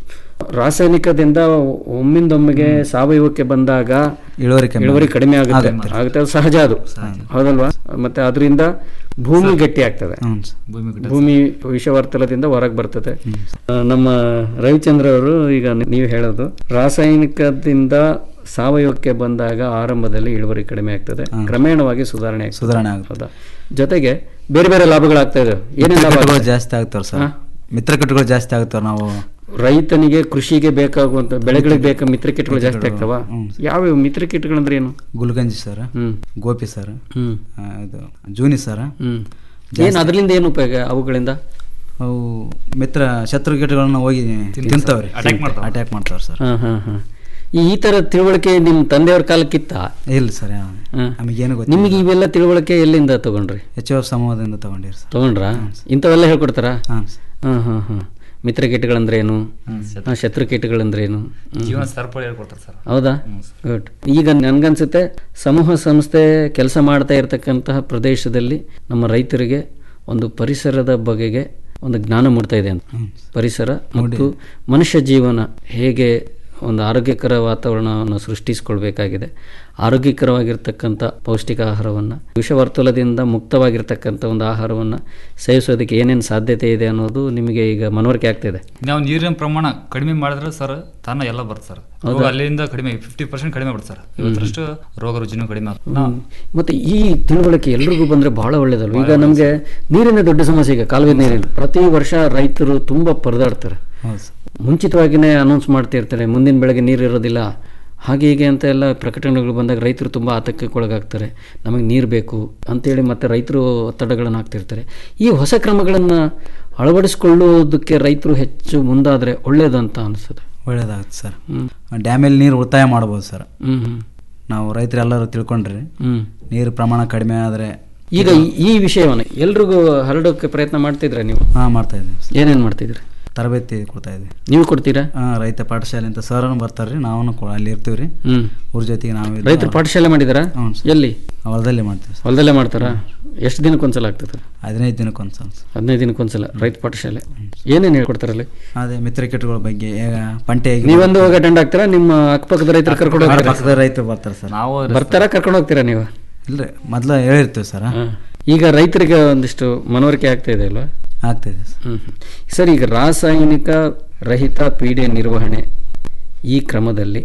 ರಾಸಾಯನಿಕದಿಂದ ಒಮ್ಮಿಂದೊಮ್ಮೆಗೆ ಸಾವಯವಕ್ಕೆ ಬಂದಾಗ ಇಳುವರಿ ಕಮ್ಮಿ ಇಳುವರಿ ಕಡಿಮೆ ಆಗುತ್ತೆ ಆಗುತ್ತೆ. ಆಗುತ್ತೆ ಅದು ಸಹಜ ಅದು ಹೌದಲ್ವಾ ಮತ್ತೆ ಅದರಿಂದ ಭೂಮಿ ಗಟ್ಟಿ ಆಗ್ತದೆ ಭೂಮಿ ಗಿಡ ಭೂಮಿ ವಿಷವರ್ತಲದಿಂದ ಹೊರಗೆ ಬರ್ತದೆ ಆ, ನಮ್ಮ ರವಿಚಂದ್ರ ಅವರು ಈಗ ನೀವು ಹೇಳೋದು ರಾಸಾಯನಿಕದಿಂದ ಸಾವಯವಕ್ಕೆ ಬಂದಾಗ ಆರಂಭದಲ್ಲಿ ಇಳುವರಿ ಕಡಿಮೆ ಆಗ್ತದೆ ಕ್ರಮೇಣವಾಗಿ ಸುಧಾರಣೆ ಆಗ್ತದೆ. ಸುಧಾರಣೆ ಆಗುತ್ತೆ. ಹೌದಾ ಜೊತೆಗೆ ಬೇರೆ ಬೇರೆ ಲಾಭಗಳಾಗ್ತಾ ಇದೆ ಏನೇನು ಲಾಭ ಮಿತ್ರಕಟ್ಟುಗಳು ಆಗ್ತದೆ? ಜಾಸ್ತಿ ಆಗ್ತಾವ್ರ ಸರ್ ಹಾ? ಮಿತ್ರಕಟ್ಟುಗಳು ಜಾಸ್ತಿ ಆಗ್ತಾವ ನಾವು ರೈತನಿಗೆ ಕೃಷಿಗೆ ಬೇಕಾಗುವಂತ ಬೆಳೆಗಳಿಗೆ ಬೇಕಾ ಮಿತ್ರಕೀಟಗಳು ಜಾಸ್ತಿ ಆಗ್ತಾವ ಯಾವ್ಯಾವ ಮಿತ್ರಕೀಟಗಳು ಅಂದ್ರೆ ಏನು ಗುಲ್ಗಂಜಿ ಸರ್ ಹ್ಮ್. ಗೋಪಿ ಸರ್ ಹ್ಮ್. ಆ, ಇದು ಜೂನಿ ಸರ್ ಹ್ಮ್ ಏನ್ ಅದರಿಂದ ಏನು ಉಪಯೋಗ ಅವುಗಳಿಂದ ಅವು ಮಿತ್ರ ಶತ್ರು ಕೀಟಗಳನ್ನ ಹೋಗಿ ತಿಂತಾವ್ರಿ Attack ಮಾಡ್ತಾವ. ಅಟ್ಯಾಕ್ ಮಾಡ್ತಾವ್ರಿ ಸರ್ ಹಾ ಹಾ ಹಾ ಈ ಈ ತರ ತಿಳುವಳಿಕೆ ನಿಮ್ ತಂದೆಯವ್ರ ಕಾಲಕ್ಕಿತ್ತ ಇಲ್ಲ ಸರ್ ನಮಗೇನು ಗೊತ್ತಿಲ್ಲ ನಿಮಗೆ ಇವೆಲ್ಲ ತಿಳುವಳಿಕೆ ಎಲ್ಲಿಂದ ತಗೊಂಡ್ರಿ ಎಚ್ ಎಫ್ ಸಮೂಹದಿಂದ ತಗೊಂಡಿರಿ ಸರ್ ತಗೊಂಡ್ರಾ ಇಂಥವೆಲ್ಲ ಹೇಳ್ಕೊಡ್ತಾರಾ ಹಾಂ ಹಾ ಹಾ ಹಾ ಮಿತ್ರಕೀಟಗಳಂದ್ರೆ ಏನು ಹಾ, ಶತ್ರುಕೀಟಗಳಂದ್ರೆ ಏನು ಹ್ಮ್. ಜೀವನ ಸರಪಳಿ ಹೇಳ್ಕೊಡ್ತಾರೆ ಸರ್ ಹೌದಾ ಗುಡ್ ಈಗ ನನ್ಗನ್ಸುತ್ತೆ ಸಮೂಹ ಸಂಸ್ಥೆ ಕೆಲಸ ಮಾಡ್ತಾ ಇರತಕ್ಕಂತಹ ಪ್ರದೇಶದಲ್ಲಿ ನಮ್ಮ ರೈತರಿಗೆ ಒಂದು ಪರಿಸರದ ಬಗೆಗೆ ಒಂದು ಜ್ಞಾನ ಮೂಡ್ತಾ ಇದೆ ಅಂತ ಪರಿಸರ ಮತ್ತು ಮನುಷ್ಯ ಜೀವನ ಹೇಗೆ ಒಂದು ಆರೋಗ್ಯಕರ ವಾತಾವರಣವನ್ನು ಸೃಷ್ಟಿಸ್ಕೊಳ್ಬೇಕಾಗಿದೆ ಆರೋಗ್ಯಕರವಾಗಿರ್ತಕ್ಕಂಥ ಪೌಷ್ಟಿಕ ಆಹಾರವನ್ನು ವಿಷವರ್ತುಲದಿಂದ ಮುಕ್ತವಾಗಿರ್ತಕ್ಕಂಥ ಒಂದು ಆಹಾರವನ್ನು ಸೇವಿಸೋದಕ್ಕೆ ಏನೇನು ಸಾಧ್ಯತೆ ಇದೆ ಅನ್ನೋದು ನಿಮಗೆ ಈಗ ಮನವರಿಕೆ ಆಗ್ತಿದೆ ನಾವು ನೀರಿನ ಪ್ರಮಾಣ ಕಡಿಮೆ ಮಾಡಿದ್ರೆ ಸರ್ ತಾನ ಎಲ್ಲ ಬರುತ್ತೆ ಸರ್ ರೋಗ ಅಲ್ಲಿಂದ ಕಡಿಮೆ ಫಿಫ್ಟಿ ಪರ್ಸೆಂಟ್ ಕಡಿಮೆ ಬರುತ್ತೆ ಸರ್ ಇವತ್ತರಷ್ಟು ರೋಗ ರುಜಿನ ಕಡಿಮೆ ಆಗುತ್ತೆ ನಾವು ಮತ್ತೆ ಈ ತಿಳುವಳಿಕೆ ಎಲ್ರಿಗೂ ಬಂದ್ರೆ ಬಹಳ ಒಳ್ಳೇದಲ್ವ ಈಗ ನಮಗೆ ನೀರಿನ ದೊಡ್ಡ ಸಮಸ್ಯೆ ಈಗ ಕಾಲುವೆ ನೀರಿನ ಪ್ರತಿ ವರ್ಷ ರೈತರು ತುಂಬಾ ಪರದಾಡ್ತಾರೆ ಹೌದು ಸರ್ ಮುಂಚಿತವಾಗಿಯೇ ಅನೌನ್ಸ್ ಮಾಡ್ತಾ ಇರ್ತಾರೆ ಮುಂದಿನ ಬೆಳಗ್ಗೆ ನೀರು ಇರೋದಿಲ್ಲ ಹಾಗೆ ಹೀಗೆ ಅಂತ ಎಲ್ಲ ಪ್ರಕಟಣೆಗಳು ಬಂದಾಗ ರೈತರು ತುಂಬ ಆತಂಕಕ್ಕೆ ಒಳಗಾಗ್ತಾರೆ ನಮಗೆ ನೀರು ಬೇಕು ಅಂತೇಳಿ ಮತ್ತೆ ರೈತರು ಒತ್ತಡಗಳನ್ನು ಹಾಕ್ತಿರ್ತಾರೆ ಈ ಹೊಸ ಕ್ರಮಗಳನ್ನು ಅಳವಡಿಸ್ಕೊಳ್ಳೋದಕ್ಕೆ ರೈತರು ಹೆಚ್ಚು ಮುಂದಾದರೆ ಒಳ್ಳೇದಂತ ಅನಿಸ್ತದೆ ಒಳ್ಳೇದಾಗುತ್ತೆ ಸರ್ ಡ್ಯಾಮಲ್ಲಿ ನೀರು ಉಳಿತಾಯ ಮಾಡ್ಬೋದು ಸರ್ ಹ್ಮ್ ಹ್ಮ್ ನಾವು ರೈತರೆಲ್ಲರೂ ತಿಳ್ಕೊಂಡ್ರಿ ಹ್ಮ್ ನೀರು ಪ್ರಮಾಣ ಕಡಿಮೆ ಆದರೆ ಈಗ ಈ- ಈ ವಿಷಯವನ್ನು ಎಲ್ರಿಗೂ ಹರಡೋಕ್ಕೆ ಪ್ರಯತ್ನ ಮಾಡ್ತಿದ್ರ ನೀವು ಹಾಂ ಮಾಡ್ತಾ ಇದ್ದೀವಿ ಏನೇನು ಮಾಡ್ತಿದ್ರಿ ತರಬೇತಿ ಕೊಡ್ತಾ ಇದ್ದೀವಿ ನೀವು ಕೊಡ್ತೀರಾ ಹಾಂ ರೈತ ಪಾಠಶಾಲೆ ಅಂತ ಸರ್ನು ಬರ್ತಾರ್ರಿ ನಾವು ಅಲ್ಲಿ ಇರ್ತೀವಿ ರೀ ಹ್ಮ್ ಅವ್ರ ಜೊತೆಗೆ ನಾವು ಇದ್ದು ರೈತರು ಪಾಠಶಾಲೆ ಮಾಡಿದಾರಾ ಹ್ಞೂ ಎಲ್ಲಿ ಹೊಲದಲ್ಲೇ ಮಾಡ್ತೀವಿ ಸರ್ ಹೊಲದಲ್ಲೇ ಮಾಡ್ತಾರಾ ಎಷ್ಟು ದಿನಕ್ಕೊಂದ್ಸಲ ಆಗ್ತದೆ ಹದಿನೈದು ದಿನಕ್ಕೆ ಒಂದು ಸಲ ಹದಿನೈದು ದಿನಕ್ಕೊಂದ್ಸಲ ರೈತ ಪಾಠಶಾಲೆ ಏನೇನು ಹೇಳ್ಕೊಡ್ತಾರಲ್ಲಿ ಅದೇ ಮಿತ್ರಕೀಟಗಳ ಬಗ್ಗೆ ಈಗ ಪಂಟೆ ಹೇಗೆ ನೀವೊಂದು ಹೋಗಿ ಅಟೆಂಡ್ ಆಗ್ತೀರಾ ನಿಮ್ಮ ಅಕ್ಕಪಕ್ಕದ ರೈತರು ಕರ್ಕೊಂಡು ಅಕ್ಕಪಕ್ಕದ ಹೋಗ್ತೀರಾ ಪಕ್ಕದ ರೈತರು ಬರ್ತಾರೆ ಸರ್ ನಾವು ಬರ್ತಾರಾ ಕರ್ಕೊಂಡು ಹೋಗ್ತೀರಾ ನೀವು ಇಲ್ರಿ ಮೊದ್ಲು ಹೇಳಿರ್ತೀವಿ ಸರ್ ಹಾ. ಈಗ ರೈತರಿಗೆ ಒಂದಿಷ್ಟು ಮನವರಿಕೆ ಆಗ್ತಾ ಇದೆ ಅಲ್ವಾ ಆಗ್ತಾಯಿದೆ ಸರ್ ಹ್ಮ್ ಹ್ಮ್. ಸರ್ ಈಗ ರಾಸಾಯನಿಕ ರಹಿತ ಪೀಡೆ ನಿರ್ವಹಣೆ ಈ ಕ್ರಮದಲ್ಲಿ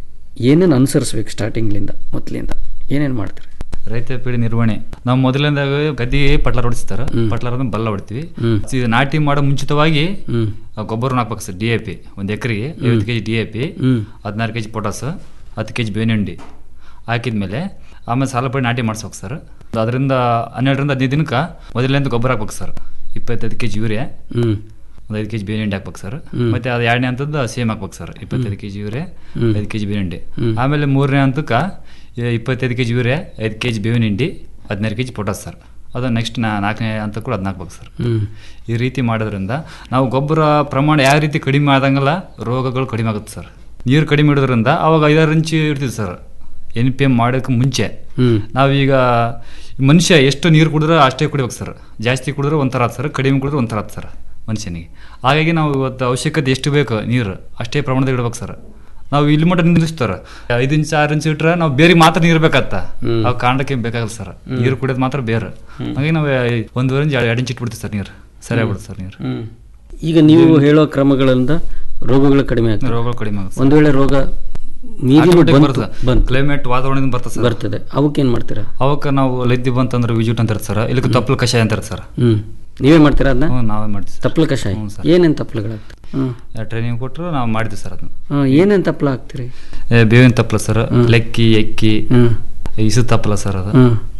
ಏನೇನು ಅನುಸರಿಸ್ಬೇಕು ಸ್ಟಾರ್ಟಿಂಗ್ಲಿಂದ ಮೊದಲಿಂದ ಏನೇನು ಮಾಡ್ತಾರೆ ರೈತ ಪೀಡಿ ನಿರ್ವಹಣೆ ನಾವು ಮೊದಲಿಂದಾಗ ಗದ್ದಿಗೆ ಪಟ್ಲ ಹೊಡಿಸ್ತಾರ ಪಟ್ಲ ಹೊಡೆದು ಬಲ್ಲ ಹೊಡಿತೀವಿ ಹ್ಮ್. ಇದು ನಾಟಿ ಮಾಡೋ ಮುಂಚಿತವಾಗಿ ಹ್ಮ್. ಆ ಗೊಬ್ಬರನ ಹಾಕ್ಬೇಕು ಸರ್ ಡಿ ಎ ಪಿ ಒಂದು ಎಕರೆಗೆ ಐವತ್ತು K G D A P ಹ್ಮ್. ಹದಿನಾರು ಕೆ ಜಿ ಪೊಟಾಸ್ ಹತ್ತು ಕೆ ಜಿ ಬೇವಿನಂಡಿ ಹಾಕಿದ್ಮೇಲೆ ಆಮೇಲೆ ಸಾಲ ಪಡಿ ನಾಟಿ ಮಾಡ್ಸ್ಬೇಕು ಸರ್ ಅದರಿಂದ ಹನ್ನೆರಡರಿಂದ ಹದಿನೈದು ದಿನಕ್ಕೆ ಮೊದಲನೇದು ಗೊಬ್ಬರ ಹಾಕ್ಬೇಕು ಸರ್ ಇಪ್ಪತ್ತೈದು ಕೆ ಜಿ ಯೂರಿಯಾ ಹ್ಮ್ ಒಂದು ಐದು ಕೆ ಜಿ ಬೇವಿನಂಡಿ ಹಾಕ್ಬೇಕು ಸರ್ ಹ್ಮ್. ಮತ್ತೆ ಅದು ಎರಡನೇ ಹಂತದ್ದು ಸೇಮ್ ಹಾಕ್ಬೇಕು ಸರ್ ಇಪ್ಪತ್ತೈದು ಕೆ ಜಿ ಯೂರಿಯಾ ಹ್ಮ್. ಐದು ಕೆ ಜಿ ಬೇವಿನಂಡಿ ಹ್ಮ್. ಆಮೇಲೆ ಮೂರನೇ ಹಂತಕ್ಕೆ ಇಪ್ಪತ್ತೈದು ಕೆ ಜಿ ಯೂರಿಯಾ ಐದು ಕೆ ಜಿ ಬೇವಿನ ಹಿಂಡಿ ಹದಿನೈದು ಕೆ ಜಿ ಪೊಟಾಸ್ ಸರ್ ಅದು ನೆಕ್ಸ್ಟ್ ನಾ ನಾಲ್ಕನೇ ಹಂತ ಕೂಡ ಅದನ್ನ ಹಾಕ್ಬೇಕು ಸರ್ ಹ್ಮ್. ಈ ರೀತಿ ಮಾಡೋದ್ರಿಂದ ನಾವು ಗೊಬ್ಬರ ಪ್ರಮಾಣ ಯಾವ ರೀತಿ ಕಡಿಮೆ ಆದಂಗೆಲ್ಲ ರೋಗಗಳು ಕಡಿಮೆ ಆಗುತ್ತೆ ಸರ್ ನೀರು ಕಡಿಮೆ ಇಡೋದ್ರಿಂದ ಅವಾಗ ಐದಾರು ಇಂಚು ಇಡ್ತೀವಿ ಸರ್ ಎನ್ ಪಿ ಎಮ್ ಮಾಡೋಕ್ಕೆ ಮುಂಚೆ ಹ್ಮ್. ನಾವೀಗ ಮನುಷ್ಯ ಎಷ್ಟು ನೀರು ಕುಡಿದ್ರೆ ಅಷ್ಟೇ ಕುಡಿಬೇಕು ಸರ್ ಜಾಸ್ತಿ ಕುಡಿದ್ರೆ ಒಂಥರ ಆತು ಸರ್ ಕಡಿಮೆ ಕುಡಿದ್ರೆ ಒಂಥರ ಆತು ಸರ್ ಮನುಷ್ಯನಿಗೆ ಹಾಗಾಗಿ ನಾವು ಇವತ್ತು ಅವಶ್ಯಕತೆ ಎಷ್ಟು ಬೇಕು ನೀರು ಅಷ್ಟೇ ಪ್ರಮಾಣದಲ್ಲಿ ಇಡ್ಬೇಕು ಸರ್ ನಾವು ಇಲ್ಲಿ ಮಟ್ಟ ನಿಲ್ಲಿಸ್ತಾರ ಐದು ಇಂಚ್ ಆರು ಇಂಚ್ ಇಟ್ರೆ ನಾವು ಬೇರೆ ಮಾತ್ರ ನೀರು ಬೇಕಾಗತ್ತ ಹ್ಮ್. ಅವು ಕಾಂಡಕ್ಕೆ ಬೇಕಾಗಲ್ಲ ಸರ್ ಹ್ಮ್. ನೀರು ಕುಡಿಯೋದು ಮಾತ್ರ ಬೇರೆ ಹ್ಮ್. ಹಾಗಾಗಿ ನಾವು ಒಂದೂವರೆ ಇಂಚ್ ಎರಡು ಇಂಚ್ ಇಟ್ಬಿಡ್ತೀವಿ ಸರ್ ನೀರು ಸರಿ ಆಗ್ಬಿಡುತ್ತೆ ಸರ್ ನೀರು ಹ್ಮ್. ಈಗ ನೀವು ಹೇಳೋ ಕ್ರಮಗಳಿಂದ ರೋಗಗಳು ಕಡಿಮೆ ಆಗ್ತವೆ ರೋಗಗಳು ಕಡಿಮೆ ಆಗುತ್ತೆ ಒಂದು ವೇಳೆ ರೋಗ ಮೀರಿ Automatic ಬಂತು ಬರ್ತದೆ. ಬಂತು ಕ್ಲೈಮೇಟ್ ವಾತಾವರಣದಿಂದ ಬರ್ತದೆ ಸರ್ ಬರ್ತದೆ ಅವಕ್ಕೇನು ಮಾಡ್ತೀರಾ ಅವಕ್ಕೆ ನಾವು ಲದ್ದಿ ಬಂತಂದ್ರೆ ವಿಜುಟ್ ಅಂತಾರೆ ಸರ್ ಇಲ್ಲಕ್ಕೆ ತಪ್ಪಲು ಕಷಾಯ ಅಂತಾರೆ ಸರ್ ಹ್ಮ್ ನೀವೇ ಮಾಡ್ತೀರಾ ಅದನ್ನ ಹ್ಞೂ ನಾವೇ ಮಾಡ್ತೀವಿ ತಪ್ಪಲ ಕಷಾಯ ಹ್ಞೂ ಸರ್. ಏನೇನು ತಪ್ಪಲುಗಳಾಗ್ತವೆ ಹ್ಮ್ ಟ್ರೈನಿಂಗ್ ಕೊಟ್ಟರು ನಾವು ಮಾಡಿದ್ವಿ ಸರ್ ಅದನ್ನ ಹ್ಮ್, ಏನೇನ್ ತಪ್ಪಲ ಹಾಕ್ತೀರಿ ಏ, ಬೇವಿನ ತಪ್ಪಲ ಸರ್ ಹ್ಮ್. ಲೆಕ್ಕಿ ಎಕ್ಕಿ ಹ್ಮ್. ಇಸು ತಪ್ಪಲ ಸರ್ ಅದು ಹ್ಮ್.